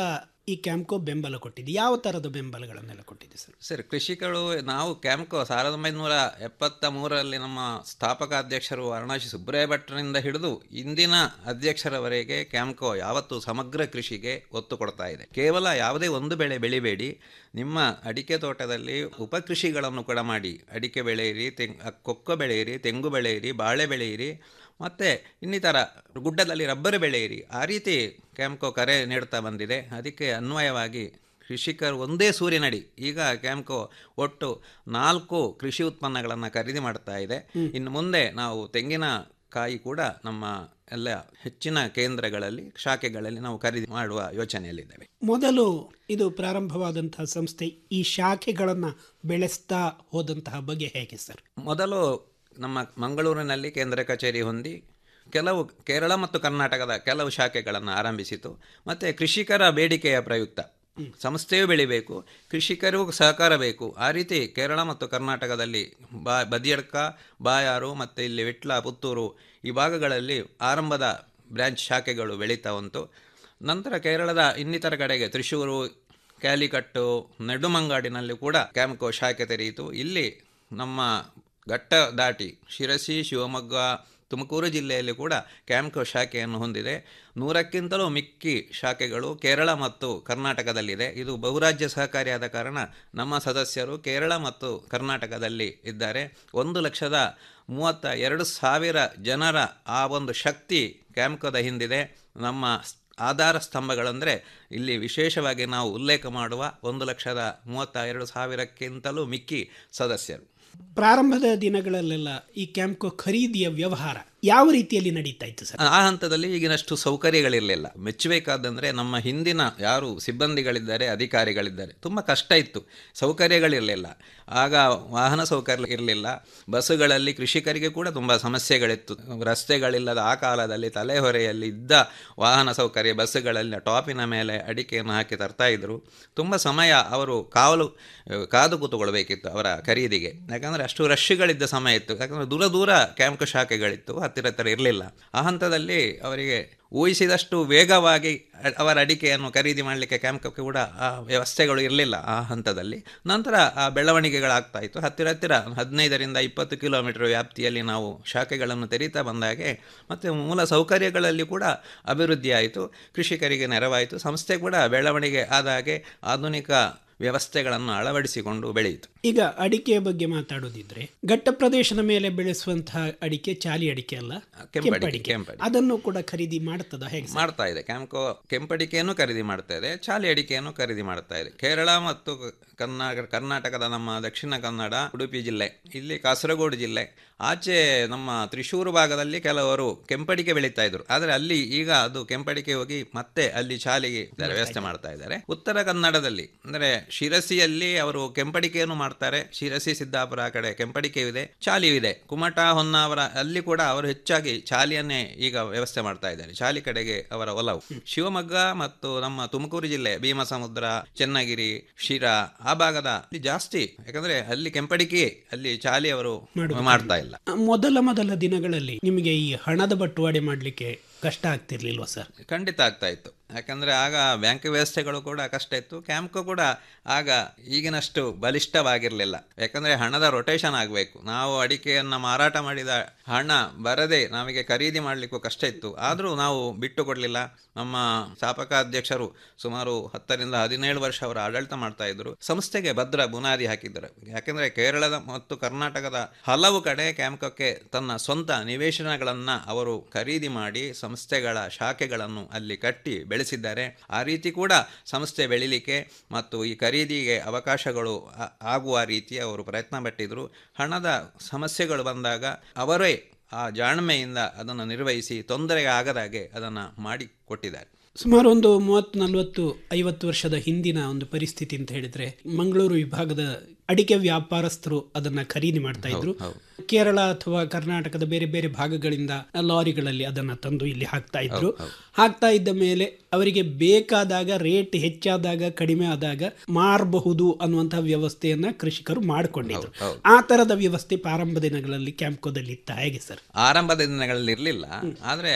ಈ ಕ್ಯಾಂಪ್ಕೋ ಬೆಂಬಲ ಕೊಟ್ಟಿದೆ ಯಾವ ತರದ ಬೆಂಬಲಗಳನ್ನೆಲ್ಲ ಕೊಟ್ಟಿದೆ ಸರ್ ಸರ್ ಕೃಷಿಕರು ನಾವು ಕ್ಯಾಂಪ್ಕೋ ಸಾವಿರದ ಒಂಬೈನೂರ ಎಪ್ಪತ್ತ ಮೂರರಲ್ಲಿ ನಮ್ಮ ಸ್ಥಾಪಕ ಅಧ್ಯಕ್ಷರು ವಾರಣಾಸಿ ಸುಬ್ರಾಯ ಭಟ್ರಿಂದ ಹಿಡಿದು ಇಂದಿನ ಅಧ್ಯಕ್ಷರವರೆಗೆ ಕ್ಯಾಂಪ್ಕೋ ಯಾವತ್ತೂ ಸಮಗ್ರ ಕೃಷಿಗೆ ಒತ್ತು ಕೊಡ್ತಾ ಇದೆ ಕೇವಲ ಯಾವುದೇ ಒಂದು ಬೆಳೆ ಬೆಳಿಬೇಡಿ ನಿಮ್ಮ ಅಡಿಕೆ ತೋಟದಲ್ಲಿ ಉಪಕೃಷಿಗಳನ್ನು ಕೂಡ ಮಾಡಿ ಅಡಿಕೆ ಬೆಳೆಯಿರಿ ತೆಂಗ್ ಕೊಕ್ಕೋ ಬೆಳೆಯಿರಿ ತೆಂಗು ಬೆಳೆಯಿರಿ ಬಾಳೆ ಬೆಳೆಯಿರಿ ಮತ್ತು ಇನ್ನಿತರ ಗುಡ್ಡದಲ್ಲಿ ರಬ್ಬರು ಬೆಳೆಯಿರಿ ಆ ರೀತಿ ಕ್ಯಾಂಪ್ಕೋ ಕರೆ ನೀಡ್ತಾ ಬಂದಿದೆ ಅದಕ್ಕೆ ಅನ್ವಯವಾಗಿ ಕೃಷಿಕರು ಒಂದೇ ಸೂರ್ಯನಡಿ ಈಗ ಕ್ಯಾಂಪ್ಕೋ ಒಟ್ಟು ನಾಲ್ಕು ಕೃಷಿ ಉತ್ಪನ್ನಗಳನ್ನು ಖರೀದಿ ಮಾಡ್ತಾ ಇದೆ ಇನ್ನು ಮುಂದೆ ನಾವು ತೆಂಗಿನ ಕಾಯಿ ಕೂಡ ನಮ್ಮ ಎಲ್ಲ ಹೆಚ್ಚಿನ ಕೇಂದ್ರಗಳಲ್ಲಿ ಶಾಖೆಗಳಲ್ಲಿ ನಾವು ಖರೀದಿ ಮಾಡುವ ಯೋಚನೆಯಲ್ಲಿದ್ದೇವೆ ಮೊದಲು ಇದು ಪ್ರಾರಂಭವಾದಂತಹ ಸಂಸ್ಥೆ ಈ ಶಾಖೆಗಳನ್ನು ಬೆಳೆಸ್ತಾ ಹೋದಂತಹ ಬಗೆ ಹೇಗೆ ಸರ್ ಮೊದಲು ನಮ್ಮ ಮಂಗಳೂರಿನಲ್ಲಿ ಕೇಂದ್ರ ಕಚೇರಿ ಹೊಂದಿ ಕೆಲವು ಕೇರಳ ಮತ್ತು ಕರ್ನಾಟಕದ ಕೆಲವು ಶಾಖೆಗಳನ್ನು ಆರಂಭಿಸಿತು ಮತ್ತು ಕೃಷಿಕರ ಬೇಡಿಕೆಯ ಪ್ರಯುಕ್ತ ಸಂಸ್ಥೆಯೂ ಬೆಳಿಬೇಕು ಕೃಷಿಕರಿಗೂ ಸಹಕಾರ ಬೇಕು ಆ ರೀತಿ ಕೇರಳ ಮತ್ತು ಕರ್ನಾಟಕದಲ್ಲಿ ಬಾ ಬದಿಯಡ್ಕ ಬಾಯಾರು ಮತ್ತು ಇಲ್ಲಿ ವಿಟ್ಲ ಪುತ್ತೂರು ಈ ಭಾಗಗಳಲ್ಲಿ ಆರಂಭದ ಬ್ರ್ಯಾಂಚ್ ಶಾಖೆಗಳು ಬೆಳೀತಾ ಉಂಟು ನಂತರ ಕೇರಳದ ಇನ್ನಿತರ ಕಡೆಗೆ ತ್ರಿಶೂರು ಕ್ಯಾಲಿಕಟ್ಟು ನೆಡುಮಂಗಾಡಿನಲ್ಲಿ ಕೂಡ ಕ್ಯಾಂಪ್ಕೋ ಶಾಖೆ ತೆರೆಯಿತು ಇಲ್ಲಿ ನಮ್ಮ ಘಟ್ಟ ದಾಟಿ ಶಿರಸಿ ಶಿವಮೊಗ್ಗ ತುಮಕೂರು ಜಿಲ್ಲೆಯಲ್ಲಿ ಕೂಡ ಕ್ಯಾಂಪ್ಕೋ ಶಾಖೆಯನ್ನು ಹೊಂದಿದೆ ನೂರಕ್ಕಿಂತಲೂ ಮಿಕ್ಕಿ ಶಾಖೆಗಳು ಕೇರಳ ಮತ್ತು ಕರ್ನಾಟಕದಲ್ಲಿದೆ ಇದು ಬಹುರಾಜ್ಯ ಸಹಕಾರಿಯಾದ ಕಾರಣ ನಮ್ಮ ಸದಸ್ಯರು ಕೇರಳ ಮತ್ತು ಕರ್ನಾಟಕದಲ್ಲಿ ಇದ್ದಾರೆ ಒಂದು ಲಕ್ಷದ ಮೂವತ್ತ ಎರಡು ಸಾವಿರ ಜನರ ಆ ಒಂದು ಶಕ್ತಿ ಕ್ಯಾಂಪ್ಕೋದ ಹಿಂದಿದೆ ನಮ್ಮ ಆಧಾರ ಸ್ತಂಭಗಳಂದರೆ ಇಲ್ಲಿ ವಿಶೇಷವಾಗಿ ನಾವು ಉಲ್ಲೇಖ ಮಾಡುವ ಒಂದು ಲಕ್ಷದ ಮೂವತ್ತ ಎರಡು ಸಾವಿರಕ್ಕಿಂತಲೂ ಮಿಕ್ಕಿ ಸದಸ್ಯರು ಪ್ರಾರಂಭದ ದಿನಗಳಲ್ಲೆಲ್ಲ ಈ ಕ್ಯಾಂಪ್ಕೋ ಖರೀದಿಯ ವ್ಯವಹಾರ ಯಾವ ರೀತಿಯಲ್ಲಿ ನಡೀತಾ ಇತ್ತು ಸರ್ ಆ ಹಂತದಲ್ಲಿ ಈಗಿನಷ್ಟು ಸೌಕರ್ಯಗಳಿರಲಿಲ್ಲ ಮೆಚ್ಚಬೇಕಾದಂದರೆ ನಮ್ಮ ಹಿಂದಿನ ಯಾರು ಸಿಬ್ಬಂದಿಗಳಿದ್ದಾರೆ ಅಧಿಕಾರಿಗಳಿದ್ದಾರೆ ತುಂಬ ಕಷ್ಟ ಇತ್ತು ಸೌಕರ್ಯಗಳಿರಲಿಲ್ಲ ಆಗ ವಾಹನ ಸೌಕರ್ಯ ಇರಲಿಲ್ಲ ಬಸ್ಸುಗಳಲ್ಲಿ ಕೃಷಿಕರಿಗೆ ಕೂಡ ತುಂಬ ಸಮಸ್ಯೆಗಳಿತ್ತು ರಸ್ತೆಗಳಿಲ್ಲದ ಆ ಕಾಲದಲ್ಲಿ ತಲೆಹೊರೆಯಲ್ಲಿ ಇದ್ದ ವಾಹನ ಸೌಕರ್ಯ ಬಸ್ಸುಗಳಲ್ಲಿ ಟಾಪಿನ ಮೇಲೆ ಅಡಿಕೆಯನ್ನು ಹಾಕಿ ತರ್ತಾ ಇದ್ರು ತುಂಬ ಸಮಯ ಅವರು ಕಾವಲು ಕಾದು ಕೂತುಕೊಳ್ಬೇಕಿತ್ತು ಅವರ ಖರೀದಿಗೆ ಯಾಕಂದರೆ ಅಷ್ಟು ರಶ್ಗಳಿದ್ದ ಸಮಯ ಇತ್ತು ಯಾಕಂದರೆ ದೂರ ದೂರ ಕ್ಯಾಂಪ್ ಶಾಖೆಗಳಿತ್ತು ಹತ್ತಿರ ಹತ್ತಿರ ಇರಲಿಲ್ಲ ಆ ಹಂತದಲ್ಲಿ ಅವರಿಗೆ ಊಹಿಸಿದಷ್ಟು ವೇಗವಾಗಿ ಅವರ ಅಡಿಕೆಯನ್ನು ಖರೀದಿ ಮಾಡಲಿಕ್ಕೆ ಕ್ಯಾಂಪ್ಗೆ ಕೂಡ ಆ ವ್ಯವಸ್ಥೆಗಳು ಇರಲಿಲ್ಲ ಆ ಹಂತದಲ್ಲಿ ನಂತರ ಆ ಬೆಳವಣಿಗೆಗಳಾಗ್ತಾ ಇತ್ತು ಹತ್ತಿರ ಹತ್ತಿರ ಹದಿನೈದರಿಂದ ಇಪ್ಪತ್ತು ಕಿಲೋಮೀಟರ್ ವ್ಯಾಪ್ತಿಯಲ್ಲಿ ನಾವು ಶಾಖೆಗಳನ್ನು ತೆರೀತಾ ಬಂದಾಗೆ ಮತ್ತು ಮೂಲ ಸೌಕರ್ಯಗಳಲ್ಲಿ ಕೂಡ ಅಭಿವೃದ್ಧಿ ಆಯಿತು ಕೃಷಿಕರಿಗೆ ನೆರವಾಯಿತು ಸಂಸ್ಥೆ ಕೂಡ ಬೆಳವಣಿಗೆ ಆದ ಹಾಗೆ ಆಧುನಿಕ ವ್ಯವಸ್ಥೆಗಳನ್ನು ಅಳವಡಿಸಿಕೊಂಡು ಬೆಳೆಯಿತು ಈಗ ಅಡಿಕೆಯ ಬಗ್ಗೆ ಮಾತಾಡೋದಿದ್ರೆ ಘಟ್ಟ ಪ್ರದೇಶದ ಮೇಲೆ ಬೆಳೆಸುವಂತಹ ಅಡಿಕೆ ಚಾಲಿ ಅಡಿಕೆ ಅಲ್ಲ ಕೆಂಪಡಿಕೆ ಕೆಂಪಡಿಕೆ ಅದನ್ನು ಕೂಡ ಖರೀದಿ ಮಾಡ್ತದ ಹೇಗೆ ಸರ್? ಮಾಡ್ತಾ ಇದೆ ಕ್ಯಾಂಪ್ಕೋ ಕೆಂಪಡಿಕೆಯನ್ನು ಖರೀದಿ ಮಾಡ್ತಾ ಇದೆ ಚಾಲಿ ಅಡಿಕೆಯನ್ನು ಖರೀದಿ ಮಾಡ್ತಾ ಇದೆ ಕೇರಳ ಮತ್ತು ಕರ್ನಾಟಕ ಕರ್ನಾಟಕದ ನಮ್ಮ ದಕ್ಷಿಣ ಕನ್ನಡ ಉಡುಪಿ ಜಿಲ್ಲೆ ಇಲ್ಲಿ ಕಾಸರಗೋಡು ಜಿಲ್ಲೆ ಆಚೆ ನಮ್ಮ ತ್ರಿಶೂರು ಭಾಗದಲ್ಲಿ ಕೆಲವರು ಕೆಂಪಡಿಕೆ ಬೆಳೀತಾ ಇದ್ರು ಆದರೆ ಅಲ್ಲಿ ಈಗ ಅದು ಕೆಂಪಡಿಕೆ ಹೋಗಿ ಮತ್ತೆ ಅಲ್ಲಿ ಚಾಲಿಗೆ ವ್ಯವಸ್ಥೆ ಮಾಡ್ತಾ ಇದ್ದಾರೆ ಉತ್ತರ ಕನ್ನಡದಲ್ಲಿ ಅಂದರೆ ಶಿರಸಿಯಲ್ಲಿ ಅವರು ಕೆಂಪಡಿಕೆಯನ್ನು ಮಾಡ್ತಾರೆ ಶಿರಸಿ ಸಿದ್ದಾಪುರ ಆ ಕಡೆ ಕೆಂಪಡಿಕೆ ಇದೆ ಚಾಲಿಯೂ ಇದೆ ಕುಮಟ ಹೊನ್ನಾವರ ಅಲ್ಲಿ ಕೂಡ ಅವರು ಹೆಚ್ಚಾಗಿ ಚಾಲಿಯನ್ನೇ ಈಗ ವ್ಯವಸ್ಥೆ ಮಾಡ್ತಾ ಇದ್ದಾರೆ ಚಾಲಿ ಕಡೆಗೆ ಅವರ ಒಲವು ಶಿವಮೊಗ್ಗ ಮತ್ತು ನಮ್ಮ ತುಮಕೂರು ಜಿಲ್ಲೆ ಭೀಮಸಮುದ್ರ ಚೆನ್ನಗಿರಿ ಶಿರಾ ಆ ಭಾಗದ ಅಲ್ಲಿ ಜಾಸ್ತಿ ಯಾಕಂದ್ರೆ ಅಲ್ಲಿ ಕೆಂಪಡಿಕೆ ಅಲ್ಲಿ ಚಾಲಿ ಅವರು ಮಾಡ್ತಾ ಇಲ್ಲ ಮೊದಲ ಮೊದಲ ದಿನಗಳಲ್ಲಿ ನಿಮಗೆ ಈ ಹಣದ ಬಟ್ಟುವಾಡೆ ಮಾಡಲಿಕ್ಕೆ ಕಷ್ಟ ಆಗ್ತಿರ್ಲಿಲ್ವಾ ಸರ್ ಖಂಡಿತ ಆಗ್ತಾ ಇತ್ತು ಯಾಕಂದ್ರೆ ಆಗ ಬ್ಯಾಂಕ್ ವ್ಯವಸ್ಥೆಗಳು ಕೂಡ ಕಷ್ಟ ಇತ್ತು ಕ್ಯಾಂಪ್ಕೋ ಕೂಡ ಆಗ ಈಗಿನಷ್ಟು ಬಲಿಷ್ಠವಾಗಿರಲಿಲ್ಲ ಯಾಕಂದ್ರೆ ಹಣದ ರೊಟೇಷನ್ ಆಗಬೇಕು ನಾವು ಅಡಿಕೆಯನ್ನು ಮಾರಾಟ ಮಾಡಿದ ಹಣ ಬರದೆ ನಮಗೆ ಖರೀದಿ ಮಾಡಲಿಕ್ಕೂ ಕಷ್ಟ ಇತ್ತು ಆದರೂ ನಾವು ಬಿಟ್ಟು ಕೊಡಲಿಲ್ಲ ನಮ್ಮ ಸ್ಥಾಪಕ ಅಧ್ಯಕ್ಷರು ಸುಮಾರು ಹತ್ತರಿಂದ ಹದಿನೇಳು ವರ್ಷ ಅವರು ಆಡಳಿತ ಮಾಡ್ತಾ ಇದ್ರು ಸಂಸ್ಥೆಗೆ ಭದ್ರ ಬುನಾದಿ ಹಾಕಿದ್ದರು ಯಾಕೆಂದ್ರೆ ಕೇರಳದ ಮತ್ತು ಕರ್ನಾಟಕದ ಹಲವು ಕಡೆ ಕ್ಯಾಂಪ್ಕೋಕ್ಕೆ ತನ್ನ ಸ್ವಂತ ನಿವೇಶನಗಳನ್ನು ಅವರು ಖರೀದಿ ಮಾಡಿ ಸಂಸ್ಥೆಗಳ ಶಾಖೆಗಳನ್ನು ಅಲ್ಲಿ ಕಟ್ಟಿ ಬೆಳೆಸಿದ್ದಾರೆ ಆ ರೀತಿ ಕೂಡ ಸಂಸ್ಥೆ ಬೆಳಿಲಿಕ್ಕೆ ಮತ್ತು ಈ ಖರೀದಿಗೆ ಅವಕಾಶಗಳು ಆ- ಆಗುವ ರೀತಿ ಅವರು ಪ್ರಯತ್ನ ಪಟ್ಟಿದ್ರು ಹಣದ ಸಮಸ್ಯೆಗಳು ಬಂದಾಗ ಅವರೇ ಆ ಜಾಣ್ಮೆಯಿಂದ ಅದನ್ನು ನಿರ್ವಹಿಸಿ ತೊಂದರೆ ಆಗದಾಗೆ ಅದನ್ನು ಮಾಡಿ ಕೊಟ್ಟಿದ್ದಾರೆ ಸುಮಾರು ಒಂದು ಮೂವತ್ತು ನಲವತ್ತು ಐವತ್ತು ವರ್ಷದ ಹಿಂದಿನ ಒಂದು ಪರಿಸ್ಥಿತಿ ಅಂತ ಹೇಳಿದ್ರೆ ಮಂಗಳೂರು ವಿಭಾಗದ ಅಡಿಕೆ ವ್ಯಾಪಾರಸ್ಥರು ಅದನ್ನ ಖರೀದಿ ಮಾಡ್ತಾ ಇದ್ರು ಕೇರಳ ಅಥವಾ ಕರ್ನಾಟಕದ ಬೇರೆ ಬೇರೆ ಭಾಗಗಳಿಂದ ಲಾರಿಗಳಲ್ಲಿ ಅದನ್ನ ತಂದು ಇಲ್ಲಿ ಹಾಕ್ತಾ ಇದ್ರು ಹಾಕ್ತಾ ಇದ್ದ ಮೇಲೆ ಅವರಿಗೆ ಬೇಕಾದಾಗ ರೇಟ್ ಹೆಚ್ಚಾದಾಗ ಕಡಿಮೆ ಆದಾಗ ಮಾರಬಹುದು ಅನ್ನುವಂತಹ ವ್ಯವಸ್ಥೆಯನ್ನ ಕೃಷಿಕರು ಮಾಡಿಕೊಂಡಿದ್ರು ಆ ತರದ ವ್ಯವಸ್ಥೆ ಪ್ರಾರಂಭ ದಿನಗಳಲ್ಲಿ ಕ್ಯಾಂಪ್ಕೋದಲ್ಲಿ ಇತ್ತ ಹೇಗೆ ಸರ್ ಆರಂಭದ ದಿನಗಳಲ್ಲಿ ಇರಲಿಲ್ಲ ಆದರೆ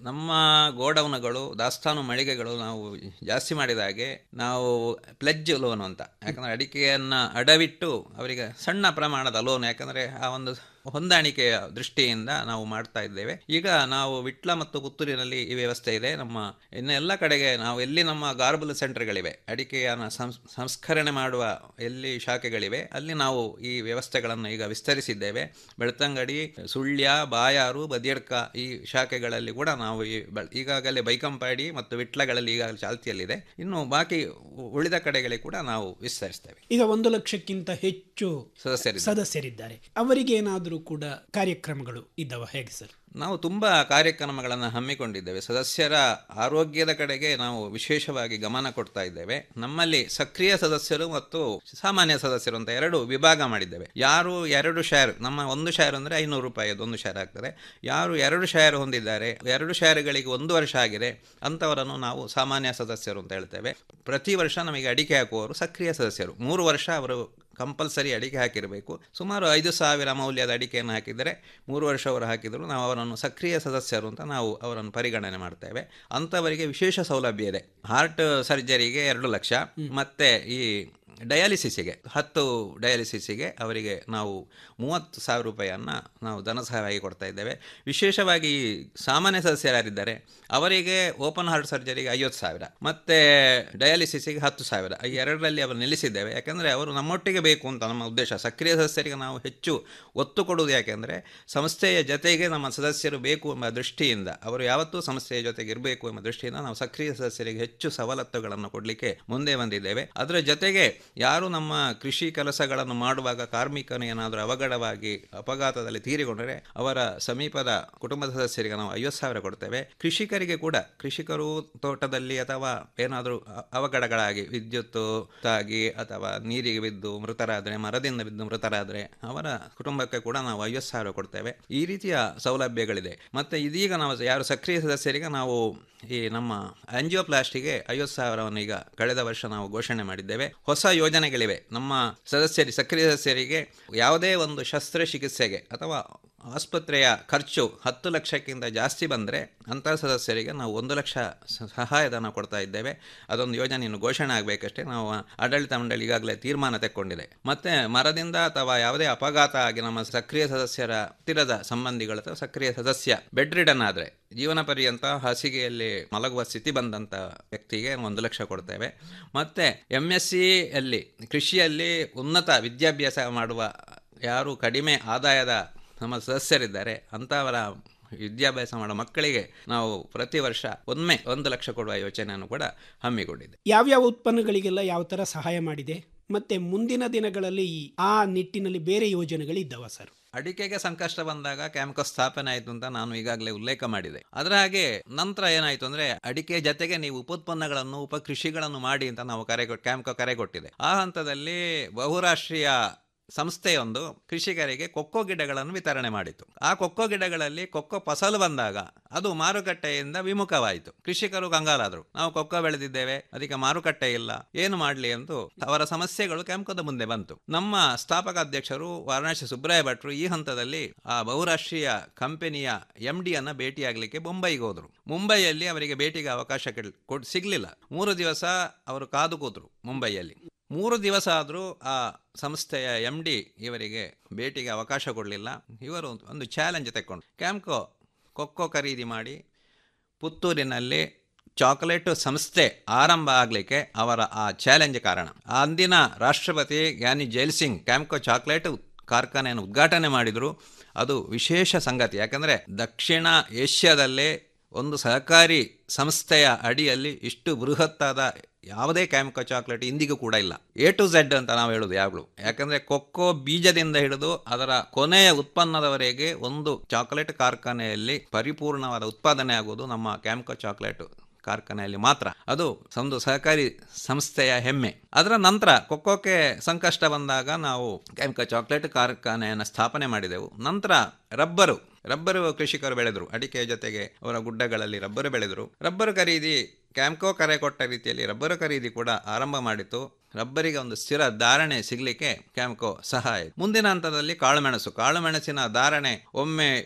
ನಮ್ಮ ಗೋಡೌನ್ಗಳು ದಾಸ್ತಾನು ಮಳಿಗೆಗಳು ನಾವು ಜಾಸ್ತಿ ಮಾಡಿದ ಹಾಗೆ ನಾವು ಪ್ಲೆಜ್ ಲೋನ್ ಅಂತ ಯಾಕಂದ್ರೆ ಅಡಿಕೆಯನ್ನ ಅಡವಿಟ್ಟು ಅವರಿಗೆ ಸಣ್ಣ ಪ್ರಮಾಣದ ಲೋನ್ ಯಾಕಂದ್ರೆ ಆ ಒಂದು ಹೊಂದಾಣಿಕೆಯ ದೃಷ್ಟಿಯಿಂದ ನಾವು ಮಾಡ್ತಾ ಇದ್ದೇವೆ ಈಗ ನಾವು ವಿಟ್ಲ ಮತ್ತು ಪುತ್ತೂರಿನಲ್ಲಿ ಈ ವ್ಯವಸ್ಥೆ ಇದೆ ನಮ್ಮ ಇನ್ನು ಎಲ್ಲ ಕಡೆಗೆ ನಾವು ಎಲ್ಲಿ ನಮ್ಮ ಗಾರ್ಬಲ್ ಸೆಂಟರ್ಗಳಿವೆ ಅಡಿಕೆಯನ್ನು ಸಂಸ್ ಸಂಸ್ಕರಣೆ ಮಾಡುವ ಎಲ್ಲಿ ಶಾಖೆಗಳಿವೆ ಅಲ್ಲಿ ನಾವು ಈ ವ್ಯವಸ್ಥೆಗಳನ್ನು ಈಗ ವಿಸ್ತರಿಸಿದ್ದೇವೆ ಬೆಳ್ತಂಗಡಿ ಸುಳ್ಯ ಬಾಯಾರು ಬದಿಯಡ್ಕ ಈ ಶಾಖೆಗಳಲ್ಲಿ ಕೂಡ ನಾವು ಈ ಬ- ಈಗಾಗಲೇ ಬೈಕಂಪಾಡಿ ಮತ್ತು ವಿಟ್ಲಗಳಲ್ಲಿ ಈಗಾಗಲೇ ಚಾಲ್ತಿಯಲ್ಲಿದೆ ಇನ್ನು ಬಾಕಿ ಉಳಿದ ಕಡೆಗಳಿಗೆ ಕೂಡ ನಾವು ವಿಸ್ತರಿಸ್ತೇವೆ ಈಗ ಒಂದು ಲಕ್ಷಕ್ಕಿಂತ ಹೆಚ್ಚು ಸದಸ್ಯರಿದ್ದಾರೆ. ಸದಸ್ಯರಿದ್ದಾರೆ ಅವರಿಗೇನಾದರೂ ಕೂಡ ಕಾರ್ಯಕ್ರಮಗಳು ಇದ್ದವ ಹೇಗೆ ಸರ್ ನಾವು ತುಂಬ ಕಾರ್ಯಕ್ರಮಗಳನ್ನು ಹಮ್ಮಿಕೊಂಡಿದ್ದೇವೆ ಸದಸ್ಯರ ಆರೋಗ್ಯದ ಕಡೆಗೆ ನಾವು ವಿಶೇಷವಾಗಿ ಗಮನ ಕೊಡ್ತಾ ಇದ್ದೇವೆ ನಮ್ಮಲ್ಲಿ ಸಕ್ರಿಯ ಸದಸ್ಯರು ಮತ್ತು ಸಾಮಾನ್ಯ ಸದಸ್ಯರು ಅಂತ ಎರಡು ವಿಭಾಗ ಮಾಡಿದ್ದೇವೆ ಯಾರು ಎರಡು ಶೇರ್ ನಮ್ಮ ಒಂದು ಶೇರ್ ಅಂದರೆ ಐನೂರು ರೂಪಾಯಿ ಒಂದು ಶೇರ್ ಆಗ್ತದೆ ಯಾರು ಎರಡು ಶೇರ್ ಹೊಂದಿದ್ದಾರೆ ಎರಡು ಶೇರ್ಗಳಿಗೆ ಒಂದು ವರ್ಷ ಆಗಿದೆ ಅಂಥವರನ್ನು ನಾವು ಸಾಮಾನ್ಯ ಸದಸ್ಯರು ಅಂತ ಹೇಳ್ತೇವೆ ಪ್ರತಿ ವರ್ಷ ನಮಗೆ ಅಡಿಕೆ ಹಾಕುವವರು ಸಕ್ರಿಯ ಸದಸ್ಯರು ಮೂರು ವರ್ಷ ಅವರು ಕಂಪಲ್ಸರಿ ಅಡಿಕೆ ಹಾಕಿರಬೇಕು ಸುಮಾರು ಐದು ಸಾವಿರ ಮೌಲ್ಯದ ಅಡಿಕೆಯನ್ನು ಹಾಕಿದರೆ ಮೂರು ವರ್ಷ ಅವರು ಹಾಕಿದರು ನಾವು ಅವರನ್ನು ಸಕ್ರಿಯ ಸದಸ್ಯರು ಅಂತ ನಾವು ಅವರನ್ನು ಪರಿಗಣನೆ ಮಾಡ್ತೇವೆ ಅಂಥವರಿಗೆ ವಿಶೇಷ ಸೌಲಭ್ಯ ಇದೆ ಹಾರ್ಟ್ ಸರ್ಜರಿಗೆ ಎರಡು ಲಕ್ಷ ಮತ್ತೆ ಈ ಡಯಾಲಿಸಿಸಿಗೆ ಹತ್ತು ಡಯಾಲಿಸಿಸಿಗೆ ಅವರಿಗೆ ನಾವು ಮೂವತ್ತು ಸಾವಿರ ರೂಪಾಯಿಯನ್ನು ನಾವು ಧನ ಸಹಾಯವಾಗಿ ಕೊಡ್ತಾ ಇದ್ದೇವೆ ವಿಶೇಷವಾಗಿ ಈ ಸಾಮಾನ್ಯ ಸದಸ್ಯರಾರಿದ್ದಾರೆ ಅವರಿಗೆ ಓಪನ್ ಹಾರ್ಟ್ ಸರ್ಜರಿಗೆ ಐವತ್ತು ಸಾವಿರ ಮತ್ತು ಡಯಾಲಿಸಿಸಿಗೆ ಹತ್ತು ಸಾವಿರ ಈ ಎರಡರಲ್ಲಿ ಅವರು ನಿಲ್ಲಿಸಿದ್ದೇವೆ ಯಾಕೆಂದರೆ ಅವರು ನಮ್ಮೊಟ್ಟಿಗೆ ಬೇಕು ಅಂತ ನಮ್ಮ ಉದ್ದೇಶ ಸಕ್ರಿಯ ಸದಸ್ಯರಿಗೆ ನಾವು ಹೆಚ್ಚು ಒತ್ತು ಕೊಡುವುದು ಯಾಕೆಂದರೆ ಸಂಸ್ಥೆಯ ಜೊತೆಗೆ ನಮ್ಮ ಸದಸ್ಯರು ಬೇಕು ಎಂಬ ದೃಷ್ಟಿಯಿಂದ ಅವರು ಯಾವತ್ತೂ ಸಂಸ್ಥೆಯ ಜೊತೆಗೆ ಇರಬೇಕು ಎಂಬ ದೃಷ್ಟಿಯಿಂದ ನಾವು ಸಕ್ರಿಯ ಸದಸ್ಯರಿಗೆ ಹೆಚ್ಚು ಸವಲತ್ತುಗಳನ್ನು ಕೊಡಲಿಕ್ಕೆ ಮುಂದೆ ಬಂದಿದ್ದೇವೆ ಅದರ ಜೊತೆಗೆ ಯಾರು ನಮ್ಮ ಕೃಷಿ ಕೆಲಸಗಳನ್ನು ಮಾಡುವಾಗ ಕಾರ್ಮಿಕನು ಏನಾದರೂ ಅವಘಡವಾಗಿ ಅಪಘಾತದಲ್ಲಿ ತೀರಿಕೊಂಡರೆ ಅವರ ಸಮೀಪದ ಕುಟುಂಬದ ಸದಸ್ಯರಿಗೆ ನಾವು ಐವತ್ತು ಸಾವಿರ ಕೊಡ್ತೇವೆ ಕೃಷಿಕರಿಗೆ ಕೂಡ ಕೃಷಿಕರು ತೋಟದಲ್ಲಿ ಅಥವಾ ಏನಾದರೂ ಅ- ಅವಘಡಗಳಾಗಿ ವಿದ್ಯುತ್ ತಾಗಿ ಅಥವಾ ನೀರಿಗೆ ಬಿದ್ದು ಮೃತರಾದರೆ ಮರದಿಂದ ಬಿದ್ದು ಮೃತರಾದರೆ ಅವರ ಕುಟುಂಬಕ್ಕೆ ಕೂಡ ನಾವು ಐವತ್ತು ಸಾವಿರ ಕೊಡ್ತೇವೆ ಈ ರೀತಿಯ ಸೌಲಭ್ಯಗಳಿದೆ ಮತ್ತೆ ಇದೀಗ ನಾವು ಯಾರು ಸಕ್ರಿಯ ಸದಸ್ಯರಿಗೆ ನಾವು ಈ ನಮ್ಮ ಆಂಜಿಯೋಪ್ಲಾಸ್ಟಿಗೆ ಐವತ್ತು ಸಾವಿರವನ್ನು ಈಗ ಕಳೆದ ವರ್ಷ ನಾವು ಘೋಷಣೆ ಮಾಡಿದ್ದೇವೆ ಹೊಸ ಯೋಜನೆಗಳಿವೆ ನಮ್ಮ ಸದಸ್ಯರಿ ಸಕ್ರಿಯ ಸದಸ್ಯರಿಗೆ ಯಾವುದೇ ಒಂದು ಶಸ್ತ್ರಚಿಕಿತ್ಸೆಗೆ ಅಥವಾ ಆಸ್ಪತ್ರೆಯ ಖರ್ಚು ಹತ್ತು ಲಕ್ಷಕ್ಕಿಂತ ಜಾಸ್ತಿ ಬಂದರೆ ಅಂತಹ ಸದಸ್ಯರಿಗೆ ನಾವು ಒಂದು ಲಕ್ಷ ಸ- ಸಹಾಯಧನ ಕೊಡ್ತಾ ಇದ್ದೇವೆ ಅದೊಂದು ಯೋಜನೆ ಇನ್ನು ಘೋಷಣೆ ಆಗಬೇಕಷ್ಟೇ ನಾವು ಆಡಳಿತ ಮಂಡಳಿ ಈಗಾಗಲೇ ತೀರ್ಮಾನ ತೆಕ್ಕೊಂಡಿದೆ ಮತ್ತೆ ಮರದಿಂದ ಅಥವಾ ಯಾವುದೇ ಅಪಘಾತ ಆಗಿ ನಮ್ಮ ಸಕ್ರಿಯ ಸದಸ್ಯರ ಹತ್ತಿರದ ಸಂಬಂಧಿಗಳು ಅಥವಾ ಸಕ್ರಿಯ ಸದಸ್ಯ ಬೆಡ್ ರಿಡನ್ ಆದರೆ ಜೀವನ ಪರ್ಯಂತ ಹಾಸಿಗೆಯಲ್ಲಿ ಮಲಗುವ ಸ್ಥಿತಿ ಬಂದಂಥ ವ್ಯಕ್ತಿಗೆ ಒಂದು ಲಕ್ಷ ಕೊಡ್ತೇವೆ ಮತ್ತೆ ಎಮ್ ಎಸ್ ಸಿ ಅಲ್ಲಿ ಕೃಷಿಯಲ್ಲಿ ಉನ್ನತ ವಿದ್ಯಾಭ್ಯಾಸ ಮಾಡುವ ಯಾರು ಕಡಿಮೆ ಆದಾಯದ ನಮ್ಮ ಸದಸ್ಯರಿದ್ದಾರೆ ಅಂಥವರ ವಿದ್ಯಾಭ್ಯಾಸ ಮಾಡೋ ಮಕ್ಕಳಿಗೆ ನಾವು ಪ್ರತಿ ವರ್ಷ ಒಮ್ಮೆ ಒಂದು ಲಕ್ಷ ಕೊಡುವ ಯೋಜನೆಯನ್ನು ಕೂಡ ಹಮ್ಮಿಕೊಂಡಿದೆ ಯಾವ್ಯಾವ ಉತ್ಪನ್ನಗಳಿಗೆಲ್ಲ ಯಾವ ಥರ ಸಹಾಯ ಮಾಡಿದೆ ಮತ್ತೆ ಮುಂದಿನ ದಿನಗಳಲ್ಲಿ ಈ- ಆ ನಿಟ್ಟಿನಲ್ಲಿ ಬೇರೆ ಯೋಜನೆಗಳಿದ್ದವ ಸರ್ ಅಡಿಕೆಗೆ ಸಂಕಷ್ಟ ಬಂದಾಗ ಕ್ಯಾಂಪ್ಕೋ ಸ್ಥಾಪನೆ ಆಯಿತು ಅಂತ ನಾನು ಈಗಾಗಲೇ ಉಲ್ಲೇಖ ಮಾಡಿದೆ ಅದರ ಹಾಗೆ ನಂತರ ಏನಾಯಿತು ಅಂದ್ರೆ ಅಡಿಕೆ ಜೊತೆಗೆ ನೀವು ಉಪೋತ್ಪನ್ನಗಳನ್ನು ಉಪಕೃಷಿಗಳನ್ನು ಮಾಡಿ ಅಂತ ನಾವು ಕರೆ ಕೊಟ್ಟು ಕ್ಯಾಂಪ್ಕೋ ಕರೆ ಕೊಟ್ಟಿದೆ ಆ ಹಂತದಲ್ಲಿ ಬಹುರಾಷ್ಟ್ರೀಯ ಸಂಸ್ಥೆಯೊಂದು ಕೃಷಿಕರಿಗೆ ಕೊಕ್ಕೋ ಗಿಡಗಳನ್ನು ವಿತರಣೆ ಮಾಡಿತು ಆ ಕೊಕ್ಕೋ ಗಿಡಗಳಲ್ಲಿ ಕೊಕ್ಕೋ ಫಸಲು ಬಂದಾಗ ಅದು ಮಾರುಕಟ್ಟೆಯಿಂದ ವಿಮುಖವಾಯಿತು ಕೃಷಿಕರು ಕಂಗಾಲಾದರು ನಾವು ಕೊಕ್ಕೋ ಬೆಳೆದಿದ್ದೇವೆ ಅದಕ್ಕೆ ಮಾರುಕಟ್ಟೆ ಇಲ್ಲ ಏನು ಮಾಡಲಿ ಎಂದು ಅವರ ಸಮಸ್ಯೆಗಳು ಕ್ಯಾಂಪ್ಕೋದ ಮುಂದೆ ಬಂತು ನಮ್ಮ ಸ್ಥಾಪಕ ಅಧ್ಯಕ್ಷರು ವಾರಣಾಸಿ ಸುಬ್ರಾಯ ಭಟ್ರು ಈ ಹಂತದಲ್ಲಿ ಆ ಬಹುರಾಷ್ಟ್ರೀಯ ಕಂಪನಿಯ ಎಂ ಡಿ ಅನ್ನ ಭೇಟಿಯಾಗಲಿಕ್ಕೆ ಮುಂಬೈಗೆ ಹೋದರು ಮುಂಬೈಯಲ್ಲಿ ಅವರಿಗೆ ಭೇಟಿಗೆ ಅವಕಾಶ ಕೆಲ್- ಕೊಡ್ ಸಿಗ್ಲಿಲ್ಲ ಮೂರು ದಿವಸ ಅವರು ಕಾದು ಕೂತರು ಮುಂಬೈಯಲ್ಲಿ ಮೂರು ದಿವಸ ಆದರೂ ಆ ಸಂಸ್ಥೆಯ ಎಂ ಡಿ ಇವರಿಗೆ ಭೇಟಿಗೆ ಅವಕಾಶ ಕೊಡಲಿಲ್ಲ ಇವರು ಒಂದು ಚಾಲೆಂಜ್ ತೆಕ್ಕೊಂಡು ಕ್ಯಾಂಪ್ಕೋ ಕೊಕ್ಕೋ ಖರೀದಿ ಮಾಡಿ ಪುತ್ತೂರಿನಲ್ಲಿ ಚಾಕೊಲೇಟ್ ಸಂಸ್ಥೆ ಆರಂಭ ಆಗಲಿಕ್ಕೆ ಅವರ ಆ ಚಾಲೆಂಜ್ ಕಾರಣ ಆ ಅಂದಿನ ರಾಷ್ಟ್ರಪತಿ ಗ್ಯಾನಿ ಜೈಲ್ ಸಿಂಗ್ ಕ್ಯಾಂಪ್ಕೋ ಚಾಕ್ಲೇಟ್ ಕಾರ್ಖಾನೆಯನ್ನು ಉದ್ಘಾಟನೆ ಮಾಡಿದರು ಅದು ವಿಶೇಷ ಸಂಗತಿ ಯಾಕಂದರೆ ದಕ್ಷಿಣ ಏಷ್ಯಾದಲ್ಲೇ ಒಂದು ಸಹಕಾರಿ ಸಂಸ್ಥೆಯ ಅಡಿಯಲ್ಲಿ ಇಷ್ಟು ಬೃಹತ್ತಾದ ಯಾವುದೇ ಕ್ಯಾಂಪ್ಕೋ ಚಾಕ್ಲೇಟ್ ಇಂದಿಗೂ ಕೂಡ ಇಲ್ಲ ಎ ಟು ಝೆಡ್ ಅಂತ ನಾವು ಹೇಳೋದು ಯಾವಾಗಲೂ ಯಾಕಂದ್ರೆ ಕೊಕ್ಕೋ ಬೀಜದಿಂದ ಹಿಡಿದು ಅದರ ಕೊನೆಯ ಉತ್ಪನ್ನದವರೆಗೆ ಒಂದು ಚಾಕ್ಲೇಟ್ ಕಾರ್ಖಾನೆಯಲ್ಲಿ ಪರಿಪೂರ್ಣವಾದ ಉತ್ಪಾದನೆ ಆಗುವುದು ನಮ್ಮ ಕ್ಯಾಂಪ್ಕೋ ಚಾಕ್ಲೇಟ್ ಕಾರ್ಖಾನೆಯಲ್ಲಿ ಮಾತ್ರ ಅದು ಒಂದು ಸಹಕಾರಿ ಸಂಸ್ಥೆಯ ಹೆಮ್ಮೆ ಅದರ ನಂತರ ಕೊಕ್ಕೋಕ್ಕೆ ಸಂಕಷ್ಟ ಬಂದಾಗ ನಾವು ಕ್ಯಾಂಪ್ಕೋ ಚಾಕ್ಲೇಟ್ ಕಾರ್ಖಾನೆಯನ್ನು ಸ್ಥಾಪನೆ ಮಾಡಿದೆವು ನಂತರ ರಬ್ಬರು ರಬ್ಬರು ಕೃಷಿಕರು ಬೆಳೆದರು ಅಡಿಕೆ ಜೊತೆಗೆ ಅವರ ಗುಡ್ಡಗಳಲ್ಲಿ ರಬ್ಬರು ಬೆಳೆದರು ರಬ್ಬರು ಖರೀದಿ ಕ್ಯಾಂಪ್ಕೋ ಕರೆ ಕೊಟ್ಟ ರೀತಿಯಲ್ಲಿ ರಬ್ಬರು ಖರೀದಿ ಕೂಡ ಆರಂಭ ಮಾಡಿತು ರಬ್ಬರಿಗೆ ಒಂದು ಸ್ಥಿರ ಧಾರಣೆ ಸಿಗಲಿಕ್ಕೆ ಕ್ಯಾಂಪ್ಕೋ ಸಹಾಯ ಮುಂದಿನ ಹಂತದಲ್ಲಿ ಕಾಳುಮೆಣಸು ಕಾಳುಮೆಣಸಿನ ಧಾರಣೆ ಒಮ್ಮೆ ಎಂಟ್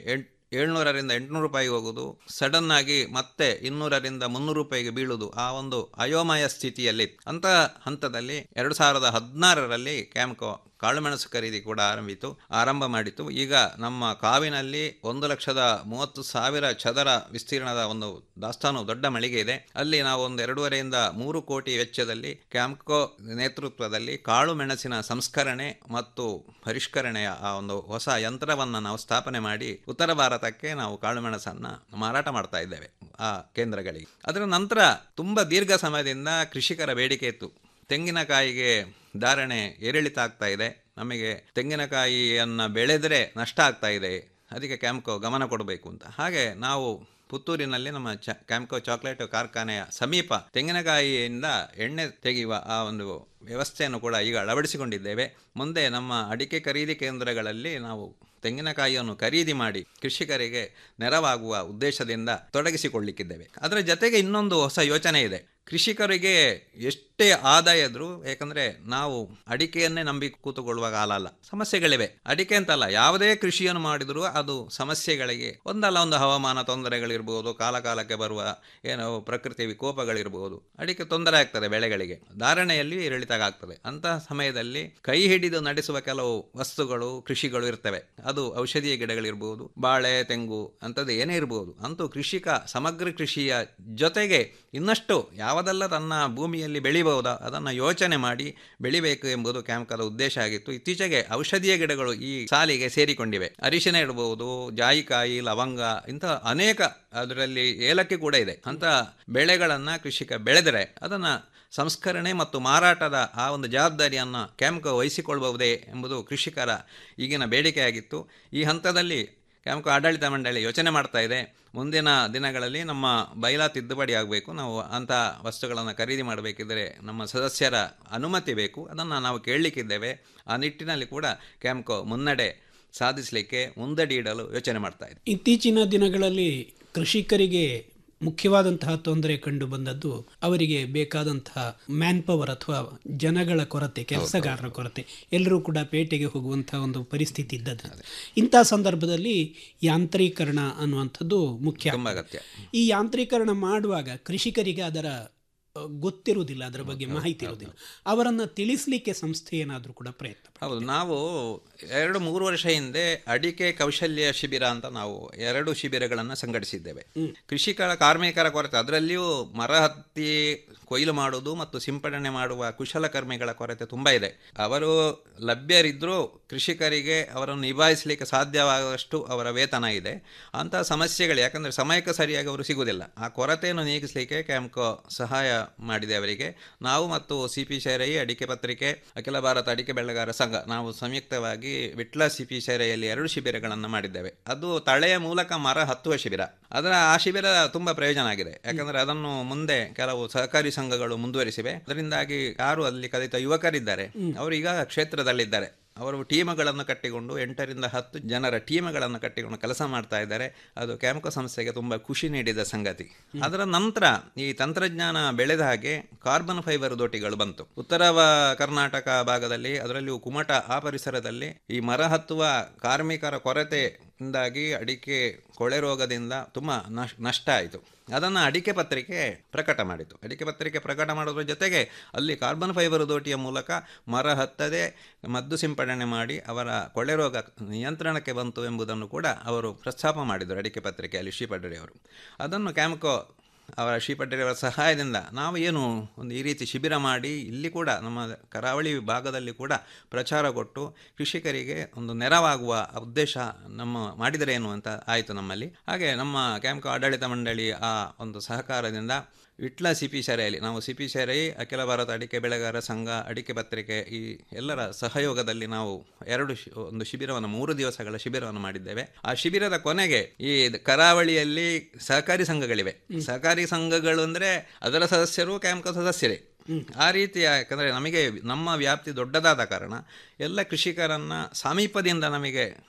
ಏಳ್ನೂರರಿಂದ ಎಂಟುನೂರು ರೂಪಾಯಿಗೆ ಹೋಗುದು ಸಡನ್ ಆಗಿ ಮತ್ತೆ ಇನ್ನೂರರಿಂದ ಮುನ್ನೂರು ರೂಪಾಯಿಗೆ ಬೀಳುವುದು ಆ ಒಂದು ಅಯೋಮಯ ಸ್ಥಿತಿಯಲ್ಲಿ ಅಂತ ಹಂತದಲ್ಲಿ ಎರಡು ಸಾವಿರದ ಹದಿನಾರರಲ್ಲಿ ಕ್ಯಾಮ್ಕೋ ಕಾಳುಮೆಣಸು ಖರೀದಿ ಕೂಡ ಆರಂಭಿತು ಆರಂಭ ಮಾಡಿತು ಈಗ ನಮ್ಮ ಕಾವಿನಲ್ಲಿ ಒಂದು ಲಕ್ಷದ ಮೂವತ್ತು ಸಾವಿರ ಚದರ ವಿಸ್ತೀರ್ಣದ ಒಂದು ದಾಸ್ತಾನು ದೊಡ್ಡ ಮಳಿಗೆ ಇದೆ ಅಲ್ಲಿ ನಾವು ಒಂದು ಎರಡೂವರೆಯಿಂದ ಮೂರು ಕೋಟಿ ವೆಚ್ಚದಲ್ಲಿ ಕ್ಯಾಂಪ್ಕೋ ನೇತೃತ್ವದಲ್ಲಿ ಕಾಳು ಮೆಣಸಿನ ಸಂಸ್ಕರಣೆ ಮತ್ತು ಪರಿಷ್ಕರಣೆಯ ಆ ಒಂದು ಹೊಸ ಯಂತ್ರವನ್ನು ನಾವು ಸ್ಥಾಪನೆ ಮಾಡಿ ಉತ್ತರ ಭಾರತಕ್ಕೆ ನಾವು ಕಾಳು ಮೆಣಸನ್ನು ಮಾರಾಟ ಮಾಡ್ತಾ ಇದ್ದೇವೆ ಆ ಕೇಂದ್ರಗಳಿಗೆ ಅದರ ನಂತರ ತುಂಬ ದೀರ್ಘ ಸಮಯದಿಂದ ಕೃಷಿಕರ ಬೇಡಿಕೆ ಇತ್ತು ತೆಂಗಿನಕಾಯಿಗೆ ಧಾರಣೆ ಏರಿಳಿತ ಆಗ್ತಾ ಇದೆ ನಮಗೆ ತೆಂಗಿನಕಾಯಿಯನ್ನು ಬೆಳೆದರೆ ನಷ್ಟ ಆಗ್ತಾ ಇದೆ ಅದಕ್ಕೆ ಕ್ಯಾಂಪ್ಕೋ ಗಮನ ಕೊಡಬೇಕು ಅಂತ ಹಾಗೆ ನಾವು ಪುತ್ತೂರಿನಲ್ಲಿ ನಮ್ಮ ಚ ಕ್ಯಾಂಪ್ಕೋ ಚಾಕ್ಲೇಟ್ ಕಾರ್ಖಾನೆಯ ಸಮೀಪ ತೆಂಗಿನಕಾಯಿಯಿಂದ ಎಣ್ಣೆ ತೆಗೆಯುವ ಆ ಒಂದು ವ್ಯವಸ್ಥೆಯನ್ನು ಕೂಡ ಈಗ ಅಳವಡಿಸಿಕೊಂಡಿದ್ದೇವೆ ಮುಂದೆ ನಮ್ಮ ಅಡಿಕೆ ಖರೀದಿ ಕೇಂದ್ರಗಳಲ್ಲಿ ನಾವು ತೆಂಗಿನಕಾಯಿಯನ್ನು ಖರೀದಿ ಮಾಡಿ ಕೃಷಿಕರಿಗೆ ನೆರವಾಗುವ ಉದ್ದೇಶದಿಂದ ತೊಡಗಿಸಿಕೊಳ್ಳಿಕ್ಕಿದ್ದೇವೆ ಅದರ ಜೊತೆಗೆ ಇನ್ನೊಂದು ಹೊಸ ಯೋಚನೆ ಇದೆ ಕೃಷಿಕರಿಗೆ ಎಷ್ಟೇ ಆದಾಯ ಇದ್ರೂ ಯಾಕಂದ್ರೆ ನಾವು ಅಡಿಕೆಯನ್ನೇ ನಂಬಿ ಕೂತುಕೊಳ್ಳುವ ಕಾಲ ಅಲ್ಲ ಸಮಸ್ಯೆಗಳಿವೆ ಅಡಿಕೆ ಅಂತಲ್ಲ ಯಾವುದೇ ಕೃಷಿಯನ್ನು ಮಾಡಿದರೂ ಅದು ಸಮಸ್ಯೆಗಳಿಗೆ ಒಂದಲ್ಲ ಒಂದು ಹವಾಮಾನ ತೊಂದರೆಗಳಿರ್ಬೋದು ಕಾಲ ಕಾಲಕ್ಕೆ ಬರುವ ಏನೋ ಪ್ರಕೃತಿ ವಿಕೋಪಗಳಿರ್ಬೋದು ಅಡಿಕೆ ತೊಂದರೆ ಆಗ್ತದೆ ಬೆಳೆಗಳಿಗೆ ಧಾರಣೆಯಲ್ಲಿ ಏರಿಳಿತ ಆಗ್ತದೆ ಅಂತಹ ಸಮಯದಲ್ಲಿ ಕೈ ಹಿಡಿದು ನಡೆಸುವ ಕೆಲವು ವಸ್ತುಗಳು ಕೃಷಿಗಳು ಇರ್ತವೆ ಅದು ಔಷಧೀಯ ಗಿಡಗಳಿರ್ಬೋದು ಬಾಳೆ ತೆಂಗು ಅಂಥದ್ದು ಏನೇ ಇರ್ಬೋದು ಅಂತೂ ಕೃಷಿಕ ಸಮಗ್ರ ಕೃಷಿಯ ಜೊತೆಗೆ ಇನ್ನಷ್ಟು ಯಾವುದೆಲ್ಲ ತನ್ನ ಭೂಮಿಯಲ್ಲಿ ಬೆಳಿಬಹುದಾ ಅದನ್ನು ಯೋಚನೆ ಮಾಡಿ ಬೆಳಿಬೇಕು ಎಂಬುದು ಕ್ಯಾಂಪ್ಕದ ಉದ್ದೇಶ ಆಗಿತ್ತು ಇತ್ತೀಚೆಗೆ ಔಷಧೀಯ ಗಿಡಗಳು ಈ ಸಾಲಿಗೆ ಸೇರಿಕೊಂಡಿವೆ ಅರಿಶಿನ ಇಡಬಹುದು ಜಾಯಿಕಾಯಿ ಲವಂಗ ಇಂತಹ ಅನೇಕ ಅದರಲ್ಲಿ ಏಲಕ್ಕಿ ಕೂಡ ಇದೆ ಅಂತ ಬೆಳೆಗಳನ್ನು ಕೃಷಿಕ ಬೆಳೆದರೆ ಅದನ್ನು ಸಂಸ್ಕರಣೆ ಮತ್ತು ಮಾರಾಟದ ಆ ಒಂದು ಜವಾಬ್ದಾರಿಯನ್ನು ಕ್ಯಾಂಪ್ಕೋ ವಹಿಸಿಕೊಳ್ಳಬಹುದೇ ಎಂಬುದು ಕೃಷಿಕರ ಈಗಿನ ಬೇಡಿಕೆಯಾಗಿತ್ತು ಈ ಹಂತದಲ್ಲಿ ಕ್ಯಾಂಪ್ಕೋ ಆಡಳಿತ ಮಂಡಳಿ ಯೋಚನೆ ಮಾಡ್ತಾ ಇದೆ ಮುಂದಿನ ದಿನಗಳಲ್ಲಿ ನಮ್ಮ ಬೈಲಾ ತಿದ್ದುಪಡಿ ಆಗಬೇಕು ನಾವು ಅಂಥ ವಸ್ತುಗಳನ್ನು ಖರೀದಿ ಮಾಡಬೇಕಿದ್ದರೆ ನಮ್ಮ ಸದಸ್ಯರ ಅನುಮತಿ ಬೇಕು ಅದನ್ನು ನಾವು ಕೇಳಲಿಕ್ಕಿದ್ದೇವೆ ಆ ನಿಟ್ಟಿನಲ್ಲಿ ಕೂಡ ಕ್ಯಾಂಪ್ಕೋ ಮುನ್ನಡೆ ಸಾಧಿಸಲಿಕ್ಕೆ ಮುಂದಡಿ ಇಡಲು ಯೋಚನೆ ಮಾಡ್ತಾ ಇದೆ ಇತ್ತೀಚಿನ ದಿನಗಳಲ್ಲಿ ಕೃಷಿಕರಿಗೆ ಮುಖ್ಯವಾದಂತಹ ತೊಂದರೆ ಕಂಡು ಬಂದದ್ದು ಅವರಿಗೆ ಬೇಕಾದಂತಹ ಮ್ಯಾನ್ ಪವರ್ ಅಥವಾ ಜನಗಳ ಕೊರತೆ ಕೆಲಸಗಾರರ ಕೊರತೆ ಎಲ್ಲರೂ ಕೂಡ ಪೇಟೆಗೆ ಹೋಗುವಂತಹ ಒಂದು ಪರಿಸ್ಥಿತಿ ಇದ್ದದ್ದು ಇಂತಹ ಸಂದರ್ಭದಲ್ಲಿ ಯಾಂತ್ರೀಕರಣ ಅನ್ನುವಂಥದ್ದು ಮುಖ್ಯ ತುಂಬ ಅಗತ್ಯ ಈ ಯಾಂತ್ರೀಕರಣ ಮಾಡುವಾಗ ಕೃಷಿಕರಿಗೆ ಅದರ ಅ, ಗೊತ್ತಿರುವುದಿಲ್ಲ ಅದರ ಬಗ್ಗೆ ಮಾಹಿತಿ ಇರುವುದಿಲ್ಲ ಅವರನ್ನು ತಿಳಿಸ್ಲಿಕ್ಕೆ ಸಂಸ್ಥೆ ಏನಾದರೂ ಕೂಡ ಪ್ರಯತ್ನ ಹೌದು ನಾವು ಎರಡು ಮೂರು ವರ್ಷ ಹಿಂದೆ ಅಡಿಕೆ ಕೌಶಲ್ಯ ಶಿಬಿರ ಅಂತ ನಾವು ಎರಡು ಶಿಬಿರಗಳನ್ನು ಸಂಘಟಿಸಿದ್ದೇವೆ ಕೃಷಿಕರ ಕಾರ್ಮಿಕರ ಕೊರತೆ ಅದರಲ್ಲಿಯೂ ಮರ ಹತ್ತಿ ಕೊಯ್ಲು ಮಾಡುವುದು ಮತ್ತು ಸಿಂಪಡಣೆ ಮಾಡುವ ಕುಶಲಕರ್ಮಿಗಳ ಕೊರತೆ ತುಂಬ ಇದೆ ಅವರು ಲಭ್ಯರಿದ್ದರೂ ಕೃಷಿಕರಿಗೆ ಅವರನ್ನು ನಿಭಾಯಿಸಲಿಕ್ಕೆ ಸಾಧ್ಯವಾಗುವಷ್ಟು ಅವರ ವೇತನ ಇದೆ ಅಂತಹ ಸಮಸ್ಯೆಗಳು ಯಾಕಂದರೆ ಸಮಯಕ್ಕೆ ಸರಿಯಾಗಿ ಅವರು ಸಿಗುವುದಿಲ್ಲ ಆ ಕೊರತೆಯನ್ನು ನೀಗಿಸಲಿಕ್ಕೆ ಕ್ಯಾಂಪ್ಕೋ ಸಹಾಯ ಮಾಡಿದೆ ಅವರಿಗೆ ನಾವು ಮತ್ತು ಸಿ ಪಿ ಶೈರೈ ಅಡಿಕೆ ಪತ್ರಿಕೆ ಅಖಿಲ ಭಾರತ ಅಡಿಕೆ ಬೆಳೆಗಾರ ಸಂಘ ನಾವು ಸಂಯುಕ್ತವಾಗಿ ವಿಟ್ಲ ಸಿ ಪಿ ಶೈರೈಯಲ್ಲಿ ಎರಡು ಶಿಬಿರಗಳನ್ನು ಮಾಡಿದ್ದೇವೆ ಅದು ತಳೆಯ ಮೂಲಕ ಮರ ಹತ್ತುವ ಶಿಬಿರ ಅದರ ಆ ಶಿಬಿರ ತುಂಬ ಪ್ರಯೋಜನ ಆಗಿದೆ ಯಾಕಂದರೆ ಅದನ್ನು ಮುಂದೆ ಕೆಲವು ಸಹಕಾರಿ ಸಂಘಗಳು ಮುಂದುವರಿಸಿವೆ ಅದರಿಂದಾಗಿ ಯಾರು ಅಲ್ಲಿ ಕಲಿತ ಯುವಕರಿದ್ದಾರೆ ಅವರು ಈಗ ಕ್ಷೇತ್ರದಲ್ಲಿದ್ದಾರೆ ಅವರು ಟೀಮ್ಗಳನ್ನು ಕಟ್ಟಿಕೊಂಡು ಎಂಟರಿಂದ ಹತ್ತು ಜನರ ಟೀಮ್ಗಳನ್ನು ಕಟ್ಟಿಕೊಂಡು ಕೆಲಸ ಮಾಡ್ತಾ ಇದ್ದಾರೆ ಅದು ಕ್ಯಾಂಪ್ಕೋ ಸಂಸ್ಥೆಗೆ ತುಂಬ ಖುಷಿ ನೀಡಿದ ಸಂಗತಿ ಅದರ ನಂತರ ಈ ತಂತ್ರಜ್ಞಾನ ಬೆಳೆದ ಹಾಗೆ ಕಾರ್ಬನ್ ಫೈಬರ್ ದೋಟಿಗಳು ಬಂತು ಉತ್ತರ ವ- ಕರ್ನಾಟಕ ಭಾಗದಲ್ಲಿ ಅದರಲ್ಲಿಯೂ ಕುಮಟ ಆ ಪರಿಸರದಲ್ಲಿ ಈ ಮರ ಹತ್ತುವ ಕಾರ್ಮಿಕರ ಕೊರತೆಯಿಂದಾಗಿ ಅಡಿಕೆ ಕೊಳೆ ರೋಗದಿಂದ ತುಂಬ ನಶ್ ನಷ್ಟ ಆಯಿತು ಅದನ್ನು ಅಡಿಕೆ ಪತ್ರಿಕೆ ಪ್ರಕಟ ಮಾಡಿತು ಅಡಿಕೆ ಪತ್ರಿಕೆ ಪ್ರಕಟ ಮಾಡೋದ್ರ ಜೊತೆಗೆ ಅಲ್ಲಿ ಕಾರ್ಬನ್ ಫೈಬರ್ ದೋಟಿಯ ಮೂಲಕ ಮರ ಹತ್ತದೆ ಮದ್ದು ಸಿಂಪಡಣೆ ಮಾಡಿ ಅವರ ಕೊಳೆ ರೋಗ ನಿಯಂತ್ರಣಕ್ಕೆ ಬಂತು ಎಂಬುದನ್ನು ಕೂಡ ಅವರು ಪ್ರಸ್ತಾಪ ಮಾಡಿದರು ಅಡಿಕೆ ಪತ್ರಿಕೆಯಲ್ಲಿ ಶ್ರೀಪಡ್ರಿ ಅವರು ಅದನ್ನು ಕ್ಯಾಂಪ್ಕೋ ಅವರ ಶ್ರೀಪಡ್ರಿಯವರ ಸಹಾಯದಿಂದ ನಾವು ಏನು ಒಂದು ಈ ರೀತಿ ಶಿಬಿರ ಮಾಡಿ ಇಲ್ಲಿ ಕೂಡ ನಮ್ಮ ಕರಾವಳಿ ಭಾಗದಲ್ಲಿ ಕೂಡ ಪ್ರಚಾರ ಕೊಟ್ಟು ಕೃಷಿಕರಿಗೆ ಒಂದು ನೆರವಾಗುವ ಉದ್ದೇಶ ನಮ್ಮ ಮಾಡಿದರೇನು ಅಂತ ಆಯಿತು ನಮ್ಮಲ್ಲಿ ಹಾಗೆ ನಮ್ಮ ಕ್ಯಾಂಪ್ಕೋ ಆಡಳಿತ ಮಂಡಳಿ ಆ ಒಂದು ಸಹಕಾರದಿಂದ ವಿಟ್ಲ ಸಿ ಪಿ ಶೆರೆಯಲ್ಲಿ ನಾವು ಸಿ ಪಿ ಶೆರೈ ಅಖಿಲ ಭಾರತ ಅಡಿಕೆ ಬೆಳೆಗಾರ ಸಂಘ ಅಡಿಕೆ ಪತ್ರಿಕೆ ಈ ಎಲ್ಲರ ಸಹಯೋಗದಲ್ಲಿ ನಾವು ಎರಡು ಶಿ- ಒಂದು ಶಿಬಿರವನ್ನು ಮೂರು ದಿವಸಗಳ ಶಿಬಿರವನ್ನು ಮಾಡಿದ್ದೇವೆ ಆ ಶಿಬಿರದ ಕೊನೆಗೆ ಈ ಕರಾವಳಿಯಲ್ಲಿ ಸಹಕಾರಿ ಸಂಘಗಳಿವೆ ಸಹಕಾರಿ ಸಂಘಗಳು ಅಂದರೆ ಅದರ ಸದಸ್ಯರು ಕ್ಯಾಂಪ್ಕ ಸದಸ್ಯರೇ ಆ ರೀತಿಯ ಯಾಕಂದರೆ ನಮಗೆ ನಮ್ಮ ವ್ಯಾಪ್ತಿ ದೊಡ್ಡದಾದ ಕಾರಣ ಎಲ್ಲ ಕೃಷಿಕರನ್ನು ಸಮೀಪದಿಂದ ನಮಗೆ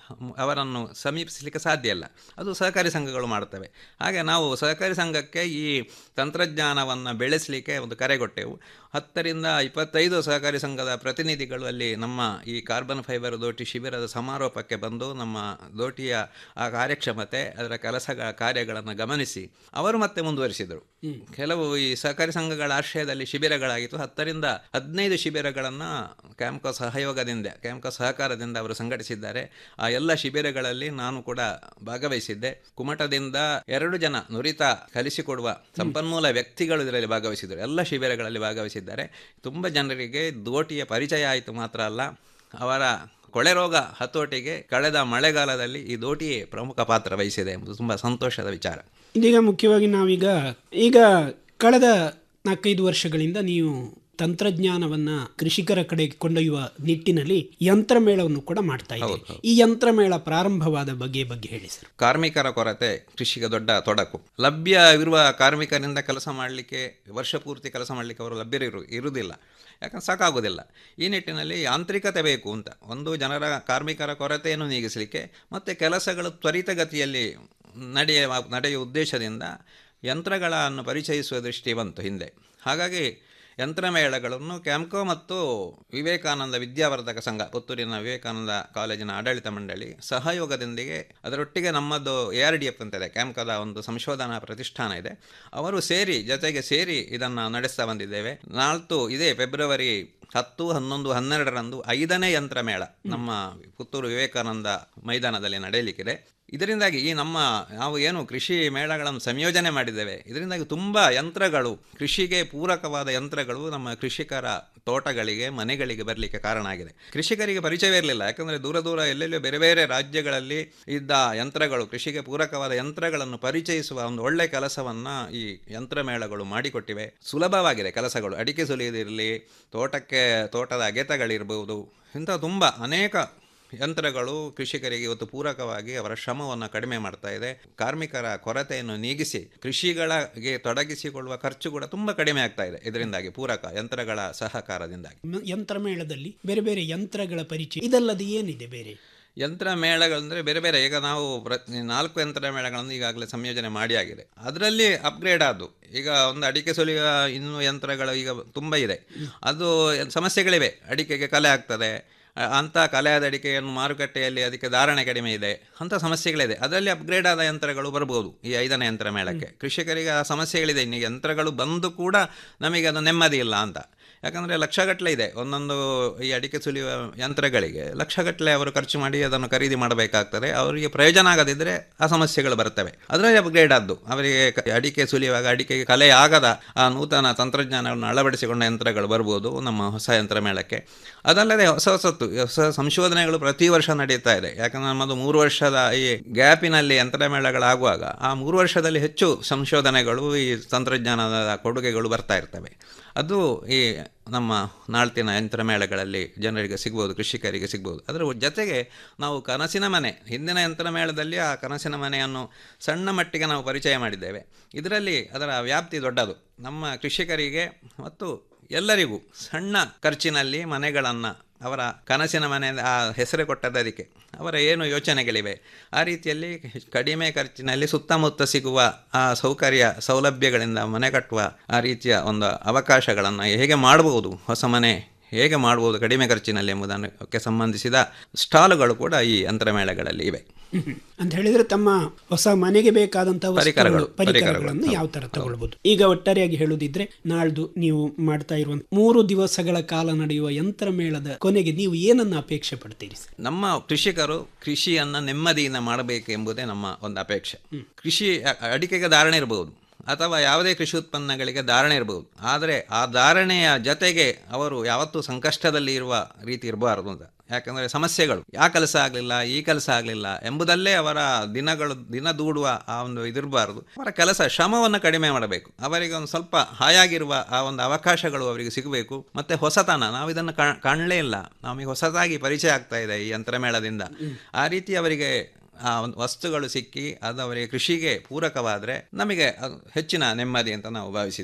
ಅವರನ್ನು ಸಮೀಪಿಸಲಿಕ್ಕೆ ಸಾಧ್ಯ ಇಲ್ಲ ಅದು ಸಹಕಾರಿ ಸಂಘಗಳು ಮಾಡ್ತವೆ ಹಾಗೆ ನಾವು ಸಹಕಾರಿ ಸಂಘಕ್ಕೆ ಈ ತಂತ್ರಜ್ಞಾನವನ್ನು ಬೆಳೆಸಲಿಕ್ಕೆ ಒಂದು ಕರೆ ಕೊಟ್ಟೆವು ಹತ್ತರಿಂದ ಇಪ್ಪತ್ತೈದು ಸಹಕಾರಿ ಸಂಘದ ಪ್ರತಿನಿಧಿಗಳು ಅಲ್ಲಿ ನಮ್ಮ ಈ ಕಾರ್ಬನ್ ಫೈಬರ್ ದೋಟಿ ಶಿಬಿರದ ಸಮಾರೋಪಕ್ಕೆ ಬಂದು ನಮ್ಮ ದೋಟಿಯ ಆ ಕಾರ್ಯಕ್ಷಮತೆ ಅದರ ಕೆಲಸ ಕಾರ್ಯಗಳನ್ನು ಗಮನಿಸಿ ಅವರು ಮತ್ತೆ ಮುಂದುವರಿಸಿದರು ಕೆಲವು ಈ ಸಹಕಾರಿ ಸಂಘಗಳ ಆಶ್ರಯದಲ್ಲಿ ಶಿಬಿರಗಳಾಗಿತ್ತು ಹತ್ತರಿಂದ ಹದಿನೈದು ಶಿಬಿರಗಳನ್ನು ಕ್ಯಾಂಪ್ಕೋ ಸಹಯೋಗದಿಂದ ಕ್ಯಾಂಪ್ಕೋ ಸಹಕಾರದಿಂದ ಅವರು ಸಂಘಟಿಸಿದ್ದಾರೆ ಆ ಎಲ್ಲ ಶಿಬಿರಗಳಲ್ಲಿ ನಾನು ಕೂಡ ಭಾಗವಹಿಸಿದ್ದೆ ಕುಮಟದಿಂದ ಎರಡು ಜನ ನುರಿತ ಕಲಿಸಿಕೊಡುವ ಸಂಪನ್ಮೂಲ ವ್ಯಕ್ತಿಗಳು ಇದರಲ್ಲಿ ಭಾಗವಹಿಸಿದರು ಎಲ್ಲ ಶಿಬಿರಗಳಲ್ಲಿ ಭಾಗವಹಿಸಿದ್ದಾರೆ ತುಂಬ ಜನರಿಗೆ ದೋಟಿಯ ಪರಿಚಯ ಆಯಿತು ಮಾತ್ರ ಅಲ್ಲ ಅವರ ಕೊಳೆ ರೋಗ ಹತೋಟಿಗೆ ಕಳೆದ ಮಳೆಗಾಲದಲ್ಲಿ ಈ ದೋಟಿಯೇ ಪ್ರಮುಖ ಪಾತ್ರ ವಹಿಸಿದೆ ಎಂಬುದು ತುಂಬ ಸಂತೋಷದ ವಿಚಾರ ಇದೀಗ ಮುಖ್ಯವಾಗಿ ನಾವೀಗ ಈಗ ಕಳೆದ ನಾಲ್ಕೈದು ವರ್ಷಗಳಿಂದ ನೀವು ತಂತ್ರಜ್ಞಾನವನ್ನ ಕೃಷಿಕರ ಕಡೆಗೆ ಕೊಂಡೊಯ್ಯುವ ನಿಟ್ಟಿನಲ್ಲಿ ಯಂತ್ರಮೇಳವನ್ನು ಕೂಡ ಮಾಡ್ತಾ ಇದ್ದೀವಿ ಈ ಯಂತ್ರಮೇಳ ಪ್ರಾರಂಭವಾದ ಬಗ್ಗೆ ಬಗ್ಗೆ ಹೇಳಿ ಸರ್ ಕಾರ್ಮಿಕರ ಕೊರತೆ ಕೃಷಿಗೆ ದೊಡ್ಡ ತೊಡಕು ಲಭ್ಯವಿರುವ ಕಾರ್ಮಿಕರಿಂದ ಕೆಲಸ ಮಾಡಲಿಕ್ಕೆ ವರ್ಷ ಪೂರ್ತಿ ಕೆಲಸ ಮಾಡಲಿಕ್ಕೆ ಅವರು ಲಭ್ಯ ಇರು ಇರುವುದಿಲ್ಲ ಯಾಕಂದ್ರೆ ಸಾಕಾಗೋದಿಲ್ಲ ಈ ನಿಟ್ಟಿನಲ್ಲಿ ಯಾಂತ್ರಿಕತೆ ಬೇಕು ಅಂತ ಒಂದು ಜನರ ಕಾರ್ಮಿಕರ ಕೊರತೆಯನ್ನು ನೀಗಿಸಲಿಕ್ಕೆ ಮತ್ತು ಕೆಲಸಗಳು ತ್ವರಿತಗತಿಯಲ್ಲಿ ನಡೆಯುವ ನಡೆಯುವ ಉದ್ದೇಶದಿಂದ ಯಂತ್ರಗಳನ್ನು ಪರಿಚಯಿಸುವ ದೃಷ್ಟಿ ಬಂತು ಹಿಂದೆ ಹಾಗಾಗಿ ಯಂತ್ರಮೇಳಗಳನ್ನು ಕ್ಯಾಂಪ್ಕೋ ಮತ್ತು ವಿವೇಕಾನಂದ ವಿದ್ಯಾವರ್ಧಕ ಸಂಘ ಪುತ್ತೂರಿನ ವಿವೇಕಾನಂದ ಕಾಲೇಜಿನ ಆಡಳಿತ ಮಂಡಳಿ ಸಹಯೋಗದೊಂದಿಗೆ ಅದರೊಟ್ಟಿಗೆ ನಮ್ಮದು ಎ ಆರ್ ಡಿ ಎಫ್ ಅಂತ ಇದೆ ಕ್ಯಾಂಪ್ಕೋದ ಒಂದು ಸಂಶೋಧನಾ ಪ್ರತಿಷ್ಠಾನ ಇದೆ ಅವರು ಸೇರಿ ಜೊತೆಗೆ ಸೇರಿ ಇದನ್ನು ನಡೆಸ್ತಾ ಬಂದಿದ್ದೇವೆ ನಾಲ್ಕು ಇದೇ ಫೆಬ್ರವರಿ ಹತ್ತು ಹನ್ನೊಂದು ಹನ್ನೆರಡರಂದು ಐದನೇ ಯಂತ್ರಮೇಳ ನಮ್ಮ ಪುತ್ತೂರು ವಿವೇಕಾನಂದ ಮೈದಾನದಲ್ಲಿ ನಡೆಯಲಿಕ್ಕಿದೆ ಇದರಿಂದಾಗಿ ಈ ನಮ್ಮ ನಾವು ಏನು ಕೃಷಿ ಮೇಳಗಳನ್ನು ಸಂಯೋಜನೆ ಮಾಡಿದ್ದೇವೆ ಇದರಿಂದಾಗಿ ತುಂಬ ಯಂತ್ರಗಳು ಕೃಷಿಗೆ ಪೂರಕವಾದ ಯಂತ್ರಗಳು ನಮ್ಮ ಕೃಷಿಕರ ತೋಟಗಳಿಗೆ ಮನೆಗಳಿಗೆ ಬರಲಿಕ್ಕೆ ಕಾರಣ ಆಗಿದೆ ಕೃಷಿಕರಿಗೆ ಪರಿಚಯವೇ ಇರಲಿಲ್ಲ ಯಾಕಂದರೆ ದೂರ ದೂರ ಎಲ್ಲೆಲ್ಲೋ ಬೇರೆ ಬೇರೆ ರಾಜ್ಯಗಳಲ್ಲಿ ಇದ್ದ ಯಂತ್ರಗಳು ಕೃಷಿಗೆ ಪೂರಕವಾದ ಯಂತ್ರಗಳನ್ನು ಪರಿಚಯಿಸುವ ಒಂದು ಒಳ್ಳೆ ಕೆಲಸವನ್ನು ಈ ಯಂತ್ರಮೇಳಗಳು ಮಾಡಿಕೊಟ್ಟಿವೆ ಸುಲಭವಾಗಿದೆ ಕೆಲಸಗಳು ಅಡಿಕೆ ಸುಲಿಯುವುದಿರಲಿ ತೋಟಕ್ಕೆ ತೋಟದ ಅಗೆತಗಳಿರ್ಬೋದು ಇಂಥ ತುಂಬ ಅನೇಕ ಯಂತ್ರಗಳು ಕೃಷಿಕರಿಗೆ ಇವತ್ತು ಪೂರಕವಾಗಿ ಅವರ ಶ್ರಮವನ್ನು ಕಡಿಮೆ ಮಾಡ್ತಾ ಇದೆ ಕಾರ್ಮಿಕರ ಕೊರತೆಯನ್ನು ನೀಗಿಸಿ ಕೃಷಿಗಳಿಗೆ ತೊಡಗಿಸಿಕೊಳ್ಳುವ ಖರ್ಚು ಕೂಡ ತುಂಬ ಕಡಿಮೆ ಆಗ್ತಾ ಇದೆ ಇದರಿಂದಾಗಿ ಪೂರಕ ಯಂತ್ರಗಳ ಸಹಕಾರದಿಂದಾಗಿ ಮ- ಯಂತ್ರಮೇಳದಲ್ಲಿ ಬೇರೆ ಬೇರೆ ಯಂತ್ರಗಳ ಪರಿಚಯ ಇದಲ್ಲದೆ ಏನಿದೆ ಬೇರೆ ಯಂತ್ರ ಮೇಳಗಳಂದರೆ ಬೇರೆ ಬೇರೆ ಈಗ ನಾವು ಪ್ರ ನಾಲ್ಕು ಯಂತ್ರ ಮೇಳಗಳನ್ನು ಈಗಾಗಲೇ ಸಂಯೋಜನೆ ಮಾಡಿ ಆಗಿದೆ ಅದರಲ್ಲಿ ಅಪ್ಗ್ರೇಡ್ ಆದವು ಈಗ ಒಂದು ಅಡಿಕೆ ಸುಲಿಯುವ ಇನ್ನೂ ಯಂತ್ರಗಳು ಈಗ ತುಂಬ ಇದೆ ಅದು ಸಮಸ್ಯೆಗಳಿವೆ ಅಡಿಕೆಗೆ ಕಲೆ ಆಗ್ತದೆ ಅ- ಅಂಥ ಕಲೆಯಾದ ಅಡಿಕೆಯನ್ನು ಮಾರುಕಟ್ಟೆಯಲ್ಲಿ ಅದಕ್ಕೆ ಧಾರಣೆ ಕಡಿಮೆ ಇದೆ ಅಂಥ ಸಮಸ್ಯೆಗಳಿದೆ ಅದರಲ್ಲಿ ಅಪ್ಗ್ರೇಡ್ ಆದ ಯಂತ್ರಗಳು ಬರ್ಬೋದು ಈ ಐದನೇ ಯಂತ್ರ ಮೇಳಕ್ಕೆ ಕೃಷಿಕರಿಗೆ ಆ ಸಮಸ್ಯೆಗಳಿದೆ ಇನ್ನು ಯಂತ್ರಗಳು ಬಂದು ಕೂಡ ನಮಗೆ ಅದು ನೆಮ್ಮದಿ ಇಲ್ಲ ಅಂತ ಯಾಕಂದರೆ ಲಕ್ಷಗಟ್ಟಲೆ ಇದೆ ಒಂದೊಂದು ಈ ಅಡಿಕೆ ಸುಲಿಯುವ ಯಂತ್ರಗಳಿಗೆ ಲಕ್ಷಗಟ್ಟಲೆ ಅವರು ಖರ್ಚು ಮಾಡಿ ಅದನ್ನು ಖರೀದಿ ಮಾಡಬೇಕಾಗ್ತದೆ ಅವರಿಗೆ ಪ್ರಯೋಜನ ಆಗದಿದ್ದರೆ ಆ ಸಮಸ್ಯೆಗಳು ಬರ್ತವೆ ಅದರಲ್ಲಿ ಅಪ್ಗ್ರೇಡ್ ಆದ್ದು ಅವರಿಗೆ ಕ- ಅಡಿಕೆ ಸುಲಿಯುವಾಗ ಅಡಿಕೆಗೆ ಕಲೆ ಆಗದ ಆ ನೂತನ ತಂತ್ರಜ್ಞಾನವನ್ನು ಅಳವಡಿಸಿಕೊಂಡ ಯಂತ್ರಗಳು ಬರ್ಬೋದು ನಮ್ಮ ಹೊಸ ಯಂತ್ರ ಮೇಳಕ್ಕೆ ಅದಲ್ಲದೆ ಹೊಸ ಹೊಸತ್ತು ಹೊಸ ಸಂಶೋಧನೆಗಳು ಪ್ರತಿ ವರ್ಷ ನಡೆಯುತ್ತಾ ಇದೆ ಯಾಕಂದ್ರೆ ನಮ್ಮದು ಮೂರು ವರ್ಷದ ಈ ಗ್ಯಾಪಿನಲ್ಲಿ ಯಂತ್ರ ಮೇಳಗಳಾಗುವಾಗ ಆ ಮೂರು ವರ್ಷದಲ್ಲಿ ಹೆಚ್ಚು ಸಂಶೋಧನೆಗಳು ಈ ತಂತ್ರಜ್ಞಾನದ ಕೊಡುಗೆಗಳು ಬರ್ತಾ ಇರ್ತವೆ ಅದು ಈ ನಮ್ಮ ನಾಳ್ತಿನ ಯಂತ್ರಮೇಳಗಳಲ್ಲಿ ಜನರಿಗೆ ಸಿಗ್ಬೋದು ಕೃಷಿಕರಿಗೆ ಸಿಗ್ಬೋದು ಅದರ ಜೊತೆಗೆ ನಾವು ಕನಸಿನ ಮನೆ ಹಿಂದಿನ ಯಂತ್ರಮೇಳದಲ್ಲಿ ಆ ಕನಸಿನ ಮನೆಯನ್ನು ಸಣ್ಣ ಮಟ್ಟಿಗೆ ನಾವು ಪರಿಚಯ ಮಾಡಿದ್ದೇವೆ ಇದರಲ್ಲಿ ಅದರ ವ್ಯಾಪ್ತಿ ದೊಡ್ಡದು ನಮ್ಮ ಕೃಷಿಕರಿಗೆ ಮತ್ತು ಎಲ್ಲರಿಗೂ ಸಣ್ಣ ಖರ್ಚಿನಲ್ಲಿ ಮನೆಗಳನ್ನು ಅವರ ಕನಸಿನ ಮನೆ ಆ ಹೆಸರು ಕೊಟ್ಟದ್ದು ಅದಕ್ಕೆ ಅವರ ಏನು ಯೋಚನೆಗಳಿವೆ ಆ ರೀತಿಯಲ್ಲಿ ಕಡಿಮೆ ಖರ್ಚಿನಲ್ಲಿ ಸುತ್ತಮುತ್ತ ಸಿಗುವ ಆ ಸೌಕರ್ಯ ಸೌಲಭ್ಯಗಳಿಂದ ಮನೆ ಕಟ್ಟುವ ಆ ರೀತಿಯ ಒಂದು ಅವಕಾಶಗಳನ್ನು ಹೇಗೆ ಮಾಡಬಹುದು ಹೊಸ ಮನೆ ಹೇಗೆ ಮಾಡ್ಬೋದು ಕಡಿಮೆ ಖರ್ಚಿನಲ್ಲಿ ಎಂಬುದಕ್ಕೆ ಸಂಬಂಧಿಸಿದ ಸ್ಟಾಲುಗಳು ಕೂಡ ಈ ಯಂತ್ರಮೇಳಗಳಲ್ಲಿ ಇವೆ ಅಂತ ಹೇಳಿದ್ರೆ ತಮ್ಮ ಹೊಸ ಮನೆಗೆ ಬೇಕಾದಂತಹ ಪರಿಕರಗಳು, ವಸ್ತುಗಳು, ಪರಿಕರಗಳನ್ನು ಪರಿಕರಗಳು. ಯಾವ ತರ ತಗೊಳ್ಬಹುದು ಈಗ ಒಟ್ಟಾರೆಯಾಗಿ ಹೇಳುದಿದ್ರೆ ನಾಳ್ದು ನೀವು ಮಾಡ್ತಾ ಇರುವಂತ ಮೂರು ದಿವಸಗಳ ಕಾಲ ನಡೆಯುವ ಯಂತ್ರಮೇಳದ ಕೊನೆಗೆ ನೀವು ಏನನ್ನ ಅಪೇಕ್ಷೆ ಪಡ್ತೀರಿ ಸರ್? ನಮ್ಮ ಕೃಷಿಕರು ಕೃಷಿಯನ್ನು ನೆಮ್ಮದಿಯಿಂದ ಮಾಡಬೇಕು ಎಂಬುದೇ ನಮ್ಮ ಒಂದು ಅಪೇಕ್ಷೆ ಕೃಷಿ ಅ- ಅಡಿಕೆಗೆ ಧಾರಣೆ ಇರಬಹುದು ಅಥವಾ ಯಾವುದೇ ಕೃಷಿ ಉತ್ಪನ್ನಗಳಿಗೆ ಧಾರಣೆ ಇರಬಹುದು ಆದರೆ ಆ ಧಾರಣೆಯ ಜೊತೆಗೆ ಅವರು ಯಾವತ್ತೂ ಸಂಕಷ್ಟದಲ್ಲಿ ಇರುವ ರೀತಿ ಇರಬಾರದು ಅಂತ ಯಾಕಂದರೆ ಸಮಸ್ಯೆಗಳು ಆ ಕೆಲಸ ಆಗಲಿಲ್ಲ ಈ ಕೆಲಸ ಆಗಲಿಲ್ಲ ಎಂಬುದಲ್ಲೇ ಅವರ ದಿನಗಳು ದಿನ ದೂಡುವ ಆ ಒಂದು ಇದಿರಬಾರದು ಅವರ ಕೆಲಸ ಶ್ರಮವನ್ನು ಕಡಿಮೆ ಮಾಡಬೇಕು ಅವರಿಗೆ ಒಂದು ಸ್ವಲ್ಪ ಹಾಯಾಗಿರುವ ಆ ಒಂದು ಅವಕಾಶಗಳು ಅವರಿಗೆ ಸಿಗಬೇಕು ಮತ್ತೆ ಹೊಸತನ ನಾವು ಇದನ್ನು ಕಾ- ಕಾಣಲೇ ಇಲ್ಲ ನಮಗೆ ಹೊಸದಾಗಿ ಪರಿಚಯ ಆಗ್ತಾ ಇದೆ ಈ ಯಂತ್ರಮೇಳದಿಂದ ಆ ರೀತಿ ಅವರಿಗೆ ಆ ಒಂದು ವಸ್ತುಗಳು ಸಿಕ್ಕಿ ಅದು ಅವರಿಗೆ ಕೃಷಿಗೆ ಪೂರಕವಾದರೆ ನಮಗೆ ಅದು ಹೆಚ್ಚಿನ ನೆಮ್ಮದಿ ಅಂತ ನಾವು ಭಾವಿಸಿದ್ದೇವೆ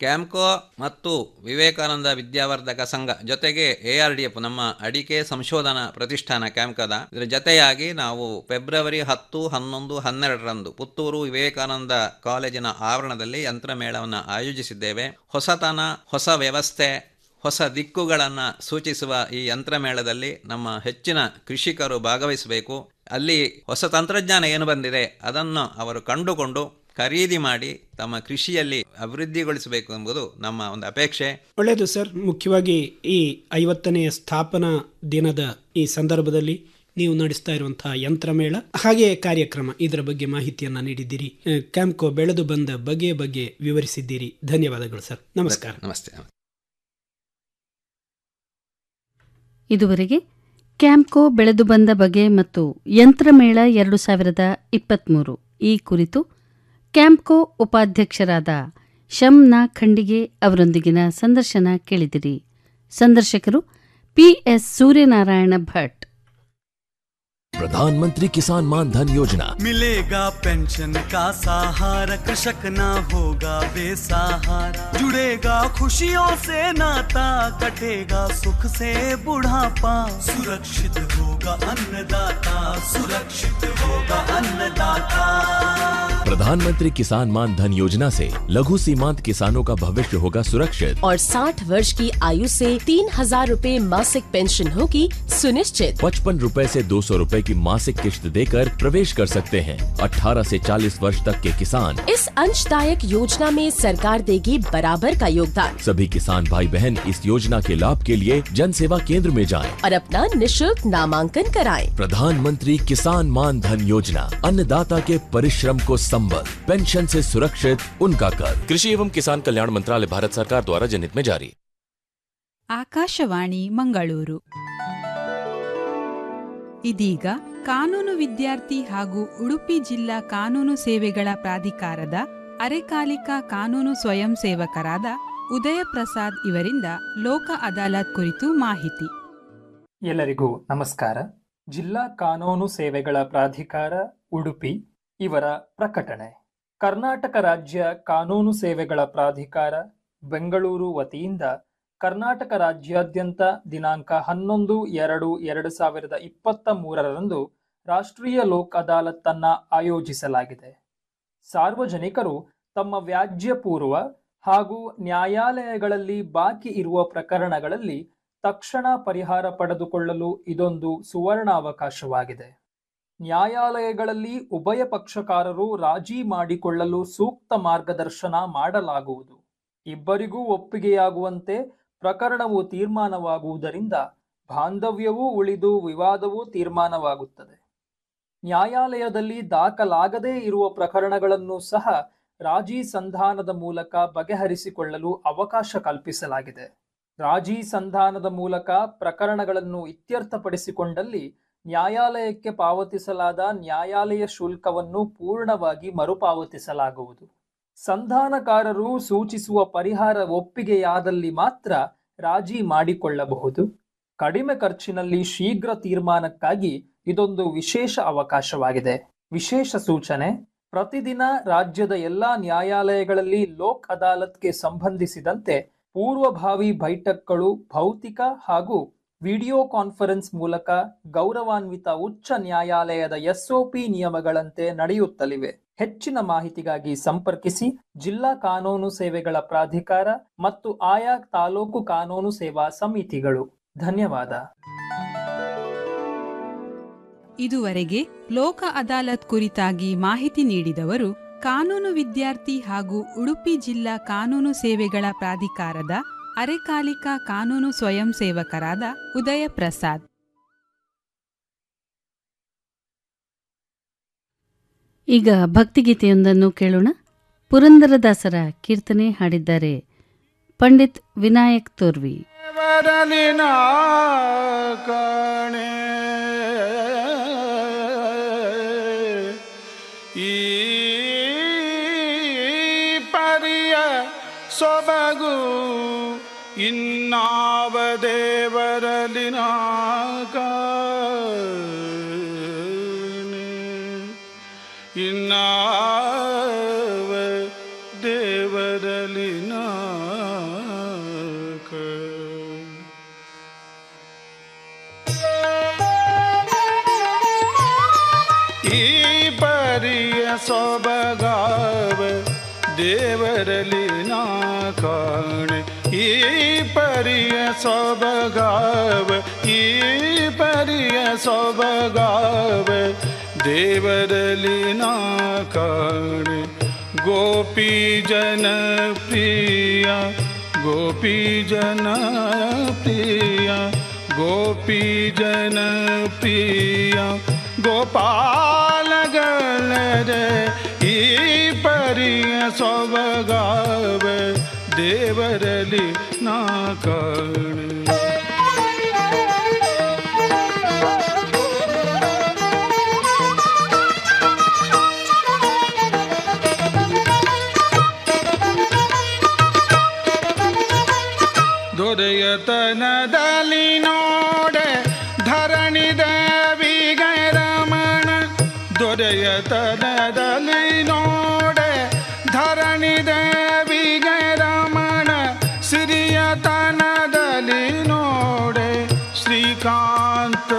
ಕ್ಯಾಂಕೋ ಮತ್ತು ವಿವೇಕಾನಂದ ವಿದ್ಯಾವರ್ಧಕ ಸಂಘ ಜೊತೆಗೆ ಎ ಆರ್ ಡಿ ಎಫ್ ನಮ್ಮ ಅಡಿಕೆ ಸಂಶೋಧನಾ ಪ್ರತಿಷ್ಠಾನ ಕ್ಯಾಂಕದ ಇದರ ಜೊತೆಯಾಗಿ ನಾವು ಫೆಬ್ರವರಿ ಹತ್ತು ಹನ್ನೊಂದು ಹನ್ನೆರಡರಂದು ಪುತ್ತೂರು ವಿವೇಕಾನಂದ ಕಾಲೇಜಿನ ಆವರಣದಲ್ಲಿ ಯಂತ್ರಮೇಳವನ್ನು ಆಯೋಜಿಸಿದ್ದೇವೆ ಹೊಸತನ ಹೊಸ ವ್ಯವಸ್ಥೆ ಹೊಸ ದಿಕ್ಕುಗಳನ್ನು ಸೂಚಿಸುವ ಈ ಯಂತ್ರಮೇಳದಲ್ಲಿ ನಮ್ಮ ಹೆಚ್ಚಿನ ಕೃಷಿಕರು ಭಾಗವಹಿಸಬೇಕು ಅಲ್ಲಿ ಹೊಸ ತಂತ್ರಜ್ಞಾನ ಏನು ಬಂದಿದೆ ಅದನ್ನು ಅವರು ಕಂಡುಕೊಂಡು ಖರೀದಿ ಮಾಡಿ ತಮ್ಮ ಕೃಷಿಯಲ್ಲಿ ಅಭಿವೃದ್ಧಿಗೊಳಿಸಬೇಕು ಎಂಬುದು ನಮ್ಮ ಒಂದು ಅಪೇಕ್ಷೆ ಒಳ್ಳೆಯದು ಸರ್ ಮುಖ್ಯವಾಗಿ ಈ ಐವತ್ತನೆಯ ಸ್ಥಾಪನಾ ದಿನದ ಈ ಸಂದರ್ಭದಲ್ಲಿ ನೀವು ನಡೆಸ್ತಾ ಇರುವಂತಹ ಯಂತ್ರಮೇಳ ಹಾಗೆ ಕಾರ್ಯಕ್ರಮ ಇದರ ಬಗ್ಗೆ ಮಾಹಿತಿಯನ್ನ ನೀಡಿದ್ದೀರಿ ಅಹ್, ಕ್ಯಾಂಪ್ಕೋ ಬೆಳೆದು ಬಂದ ಬಗೆ ಬಗ್ಗೆ ವಿವರಿಸಿದ್ದೀರಿ ಧನ್ಯವಾದಗಳು ಸರ್ ನಮಸ್ಕಾರ ನಮಸ್ತೆ ಇದುವರೆಗೆ ಕ್ಯಾಂಪ್ಕೋ ಬೆಳೆದು ಬಂದ ಬಗೆ ಮತ್ತು ಯಂತ್ರಮೇಳ ಎರಡು ಸಾವಿರದ ಇಪ್ಪತ್ತ್ಮೂರು ಈ ಕುರಿತು ಕ್ಯಾಂಪ್ಕೋ ಉಪಾಧ್ಯಕ್ಷರಾದ ಶಂನಾ ಖಂಡಿಗೆ ಅವರೊಂದಿಗಿನ ಸಂದರ್ಶನ ಕೇಳಿದಿರಿ ಸಂದರ್ಶಕರು ಪಿಎಸ್ ಸೂರ್ಯನಾರಾಯಣ ಭಟ್ प्रधानमंत्री किसान मान धन योजना मिलेगा पेंशन का सहारा कृषक ना होगा बेसहारा जुड़ेगा खुशियों से नाता कटेगा सुख से बुढ़ापा सुरक्षित होगा अन्नदाता सुरक्षित होगा अन्नदाता प्रधानमंत्री किसान मान धन योजना से लघु सीमांत किसानों का भविष्य होगा सुरक्षित और 60 वर्ष की आयु से तीन हजार रूपए मासिक पेंशन होगी सुनिश्चित पचपन रूपए से दो सौ रूपए की मासिक किश्त देकर प्रवेश कर सकते हैं 18 से 40 वर्ष तक के किसान इस अंशदायक योजना में सरकार देगी बराबर का योगदान सभी किसान भाई बहन इस योजना के लाभ के लिए जन सेवा केंद्र में जाएं। और अपना निशुल्क नामांकन कराएं। प्रधानमंत्री किसान मान धन योजना अन्नदाता के परिश्रम को संबल पेंशन से सुरक्षित उनका कर कृषि एवं किसान कल्याण मंत्रालय भारत सरकार द्वारा जनहित में जारी ಆಕಾಶವಾಣಿ ಮಂಗಳೂರು ಇದೀಗ ಕಾನೂನು ವಿದ್ಯಾರ್ಥಿ ಹಾಗೂ ಉಡುಪಿ ಜಿಲ್ಲಾ ಕಾನೂನು ಸೇವೆಗಳ ಪ್ರಾಧಿಕಾರದ ಅರೆಕಾಲಿಕ ಕಾನೂನು ಸ್ವಯಂ ಸೇವಕರಾದ ಉದಯ ಪ್ರಸಾದ್ ಇವರಿಂದ ಲೋಕ ಅದಾಲತ್ ಕುರಿತು ಮಾಹಿತಿ ಎಲ್ಲರಿಗೂ ನಮಸ್ಕಾರ ಜಿಲ್ಲಾ ಕಾನೂನು ಸೇವೆಗಳ ಪ್ರಾಧಿಕಾರ ಉಡುಪಿ ಇವರ ಪ್ರಕಟಣೆ ಕರ್ನಾಟಕ ರಾಜ್ಯ ಕಾನೂನು ಸೇವೆಗಳ ಪ್ರಾಧಿಕಾರ ಬೆಂಗಳೂರು ವತಿಯಿಂದ ಕರ್ನಾಟಕ ರಾಜ್ಯಾದ್ಯಂತ ದಿನಾಂಕ ಹನ್ನೊಂದು ಎರಡು ಎರಡು ಸಾವಿರದ ಇಪ್ಪತ್ತ ಮೂರರಂದು ರಾಷ್ಟ್ರೀಯ ಲೋಕ್ ಅದಾಲತ್ತನ್ನ ಆಯೋಜಿಸಲಾಗಿದೆ ಸಾರ್ವಜನಿಕರು ತಮ್ಮ ವ್ಯಾಜ್ಯ ಪೂರ್ವ ಹಾಗೂ ನ್ಯಾಯಾಲಯಗಳಲ್ಲಿ ಬಾಕಿ ಇರುವ ಪ್ರಕರಣಗಳಲ್ಲಿ ತಕ್ಷಣ ಪರಿಹಾರ ಪಡೆದುಕೊಳ್ಳಲು ಇದೊಂದು ಸುವರ್ಣಾವಕಾಶವಾಗಿದೆ ನ್ಯಾಯಾಲಯಗಳಲ್ಲಿ ಉಭಯ ಪಕ್ಷಕಾರರು ರಾಜಿ ಮಾಡಿಕೊಳ್ಳಲು ಸೂಕ್ತ ಮಾರ್ಗದರ್ಶನ ಮಾಡಲಾಗುವುದು ಇಬ್ಬರಿಗೂ ಒಪ್ಪಿಗೆಯಾಗುವಂತೆ ಪ್ರಕರಣವು ತೀರ್ಮಾನವಾಗುವುದರಿಂದ ಬಾಂಧವ್ಯವೂ ಉಳಿದು ವಿವಾದವೂ ತೀರ್ಮಾನವಾಗುತ್ತದೆ ನ್ಯಾಯಾಲಯದಲ್ಲಿ ದಾಖಲಾಗದೇ ಇರುವ ಪ್ರಕರಣಗಳನ್ನು ಸಹ ರಾಜಿ ಸಂಧಾನದ ಮೂಲಕ ಬಗೆಹರಿಸಿಕೊಳ್ಳಲು ಅವಕಾಶ ಕಲ್ಪಿಸಲಾಗಿದೆ ರಾಜಿ ಸಂಧಾನದ ಮೂಲಕ ಪ್ರಕರಣಗಳನ್ನು ಇತ್ಯರ್ಥಪಡಿಸಿಕೊಂಡಲ್ಲಿ ನ್ಯಾಯಾಲಯಕ್ಕೆ ಪಾವತಿಸಲಾದ ನ್ಯಾಯಾಲಯ ಶುಲ್ಕವನ್ನು ಪೂರ್ಣವಾಗಿ ಮರುಪಾವತಿಸಲಾಗುವುದು ಸಂಧಾನಕಾರರು ಸೂಚಿಸುವ ಪರಿಹಾರ ಒಪ್ಪಿಗೆಯಾದಲ್ಲಿ ಮಾತ್ರ ರಾಜಿ ಮಾಡಿಕೊಳ್ಳಬಹುದು ಕಡಿಮೆ ಖರ್ಚಿನಲ್ಲಿ ಶೀಘ್ರ ತೀರ್ಮಾನಕ್ಕಾಗಿ ಇದೊಂದು ವಿಶೇಷ ಅವಕಾಶವಾಗಿದೆ ವಿಶೇಷ ಸೂಚನೆ ಪ್ರತಿದಿನ ರಾಜ್ಯದ ಎಲ್ಲಾ ನ್ಯಾಯಾಲಯಗಳಲ್ಲಿ ಲೋಕ್ ಅದಾಲತ್ಗೆ ಸಂಬಂಧಿಸಿದಂತೆ ಪೂರ್ವಭಾವಿ ಬೈಠಕ್ಗಳು ಭೌತಿಕ ಹಾಗೂ ವಿಡಿಯೋ ಕಾನ್ಫರೆನ್ಸ್ ಮೂಲಕ ಗೌರವಾನ್ವಿತ ಉಚ್ಚ ನ್ಯಾಯಾಲಯದ ಎಸ್ಒಪಿ ನಿಯಮಗಳಂತೆ ನಡೆಯುತ್ತಲಿವೆ ಹೆಚ್ಚಿನ ಮಾಹಿತಿಗಾಗಿ ಸಂಪರ್ಕಿಸಿ ಜಿಲ್ಲಾ ಕಾನೂನು ಸೇವೆಗಳ ಪ್ರಾಧಿಕಾರ ಮತ್ತು ಆಯಾ ತಾಲೂಕು ಕಾನೂನು ಸೇವಾ ಸಮಿತಿಗಳು ಧನ್ಯವಾದ ಇದುವರೆಗೆ ಲೋಕ ಅದಾಲತ್ ಕುರಿತಾಗಿ ಮಾಹಿತಿ ನೀಡಿದವರು ಕಾನೂನು ವಿದ್ಯಾರ್ಥಿ ಹಾಗೂ ಉಡುಪಿ ಜಿಲ್ಲಾ ಕಾನೂನು ಸೇವೆಗಳ ಪ್ರಾಧಿಕಾರದ ಅರೆಕಾಲಿಕ ಕಾನೂನು ಸ್ವಯಂ ಸೇವಕರಾದ ಉದಯ ಪ್ರಸಾದ್ ಈಗ ಭಕ್ತಿಗೀತೆಯೊಂದನ್ನು ಕೇಳೋಣ ಪುರಂದರದಾಸರ ಕೀರ್ತನೆ ಹಾಡಿದ್ದಾರೆ ಪಂಡಿತ್ ವಿನಾಯಕ್ ತೋರ್ವಿ ವರಲಿನ ಕಣೆ ಈ ಪರಿಯ ಸೊಬಗು ಇನ್ನಾವ ದೇವರಲಿನ ಕಾಣೆ ಇನ್ನಾವ ದೇವರಲಿನ ಈ ಪರಿಯ ಸೊಬಗಾವ ದೇವರಲ್ಲಿ ನಾ ಕಾಣೆ ಈ ಪರಿಯ ಸೊಬಗಾವ ಈ ಪರಿಯ ಸೊಬಗಾವ ದೇವರಲ್ಲಿ ನಾ ಕಾಣೆ ಗೋಪಿ ಜನ ಪ್ರಿಯ ಗೋಪಿ ಜನ ಪ್ರಿಯ ಗೋಪಿ ಜನ ಪ್ರಿಯ ಗೋಪಾಲಗಳರೆ ಈ ಪರಿಯ ಸೊಬಗಾವ ದೇವರಲ್ಲಿ ನಾ ಕಾಣೆ ದೊರೆಯತನದಲ್ಲಿ ನೋಡೆ ಧರಣಿ ದೇವಿಗೆ ರಮಣ ದೊರೆಯತನದಲ್ಲಿ ನೋಡೆ ಧರಣಿ ದೇವಿಗೆ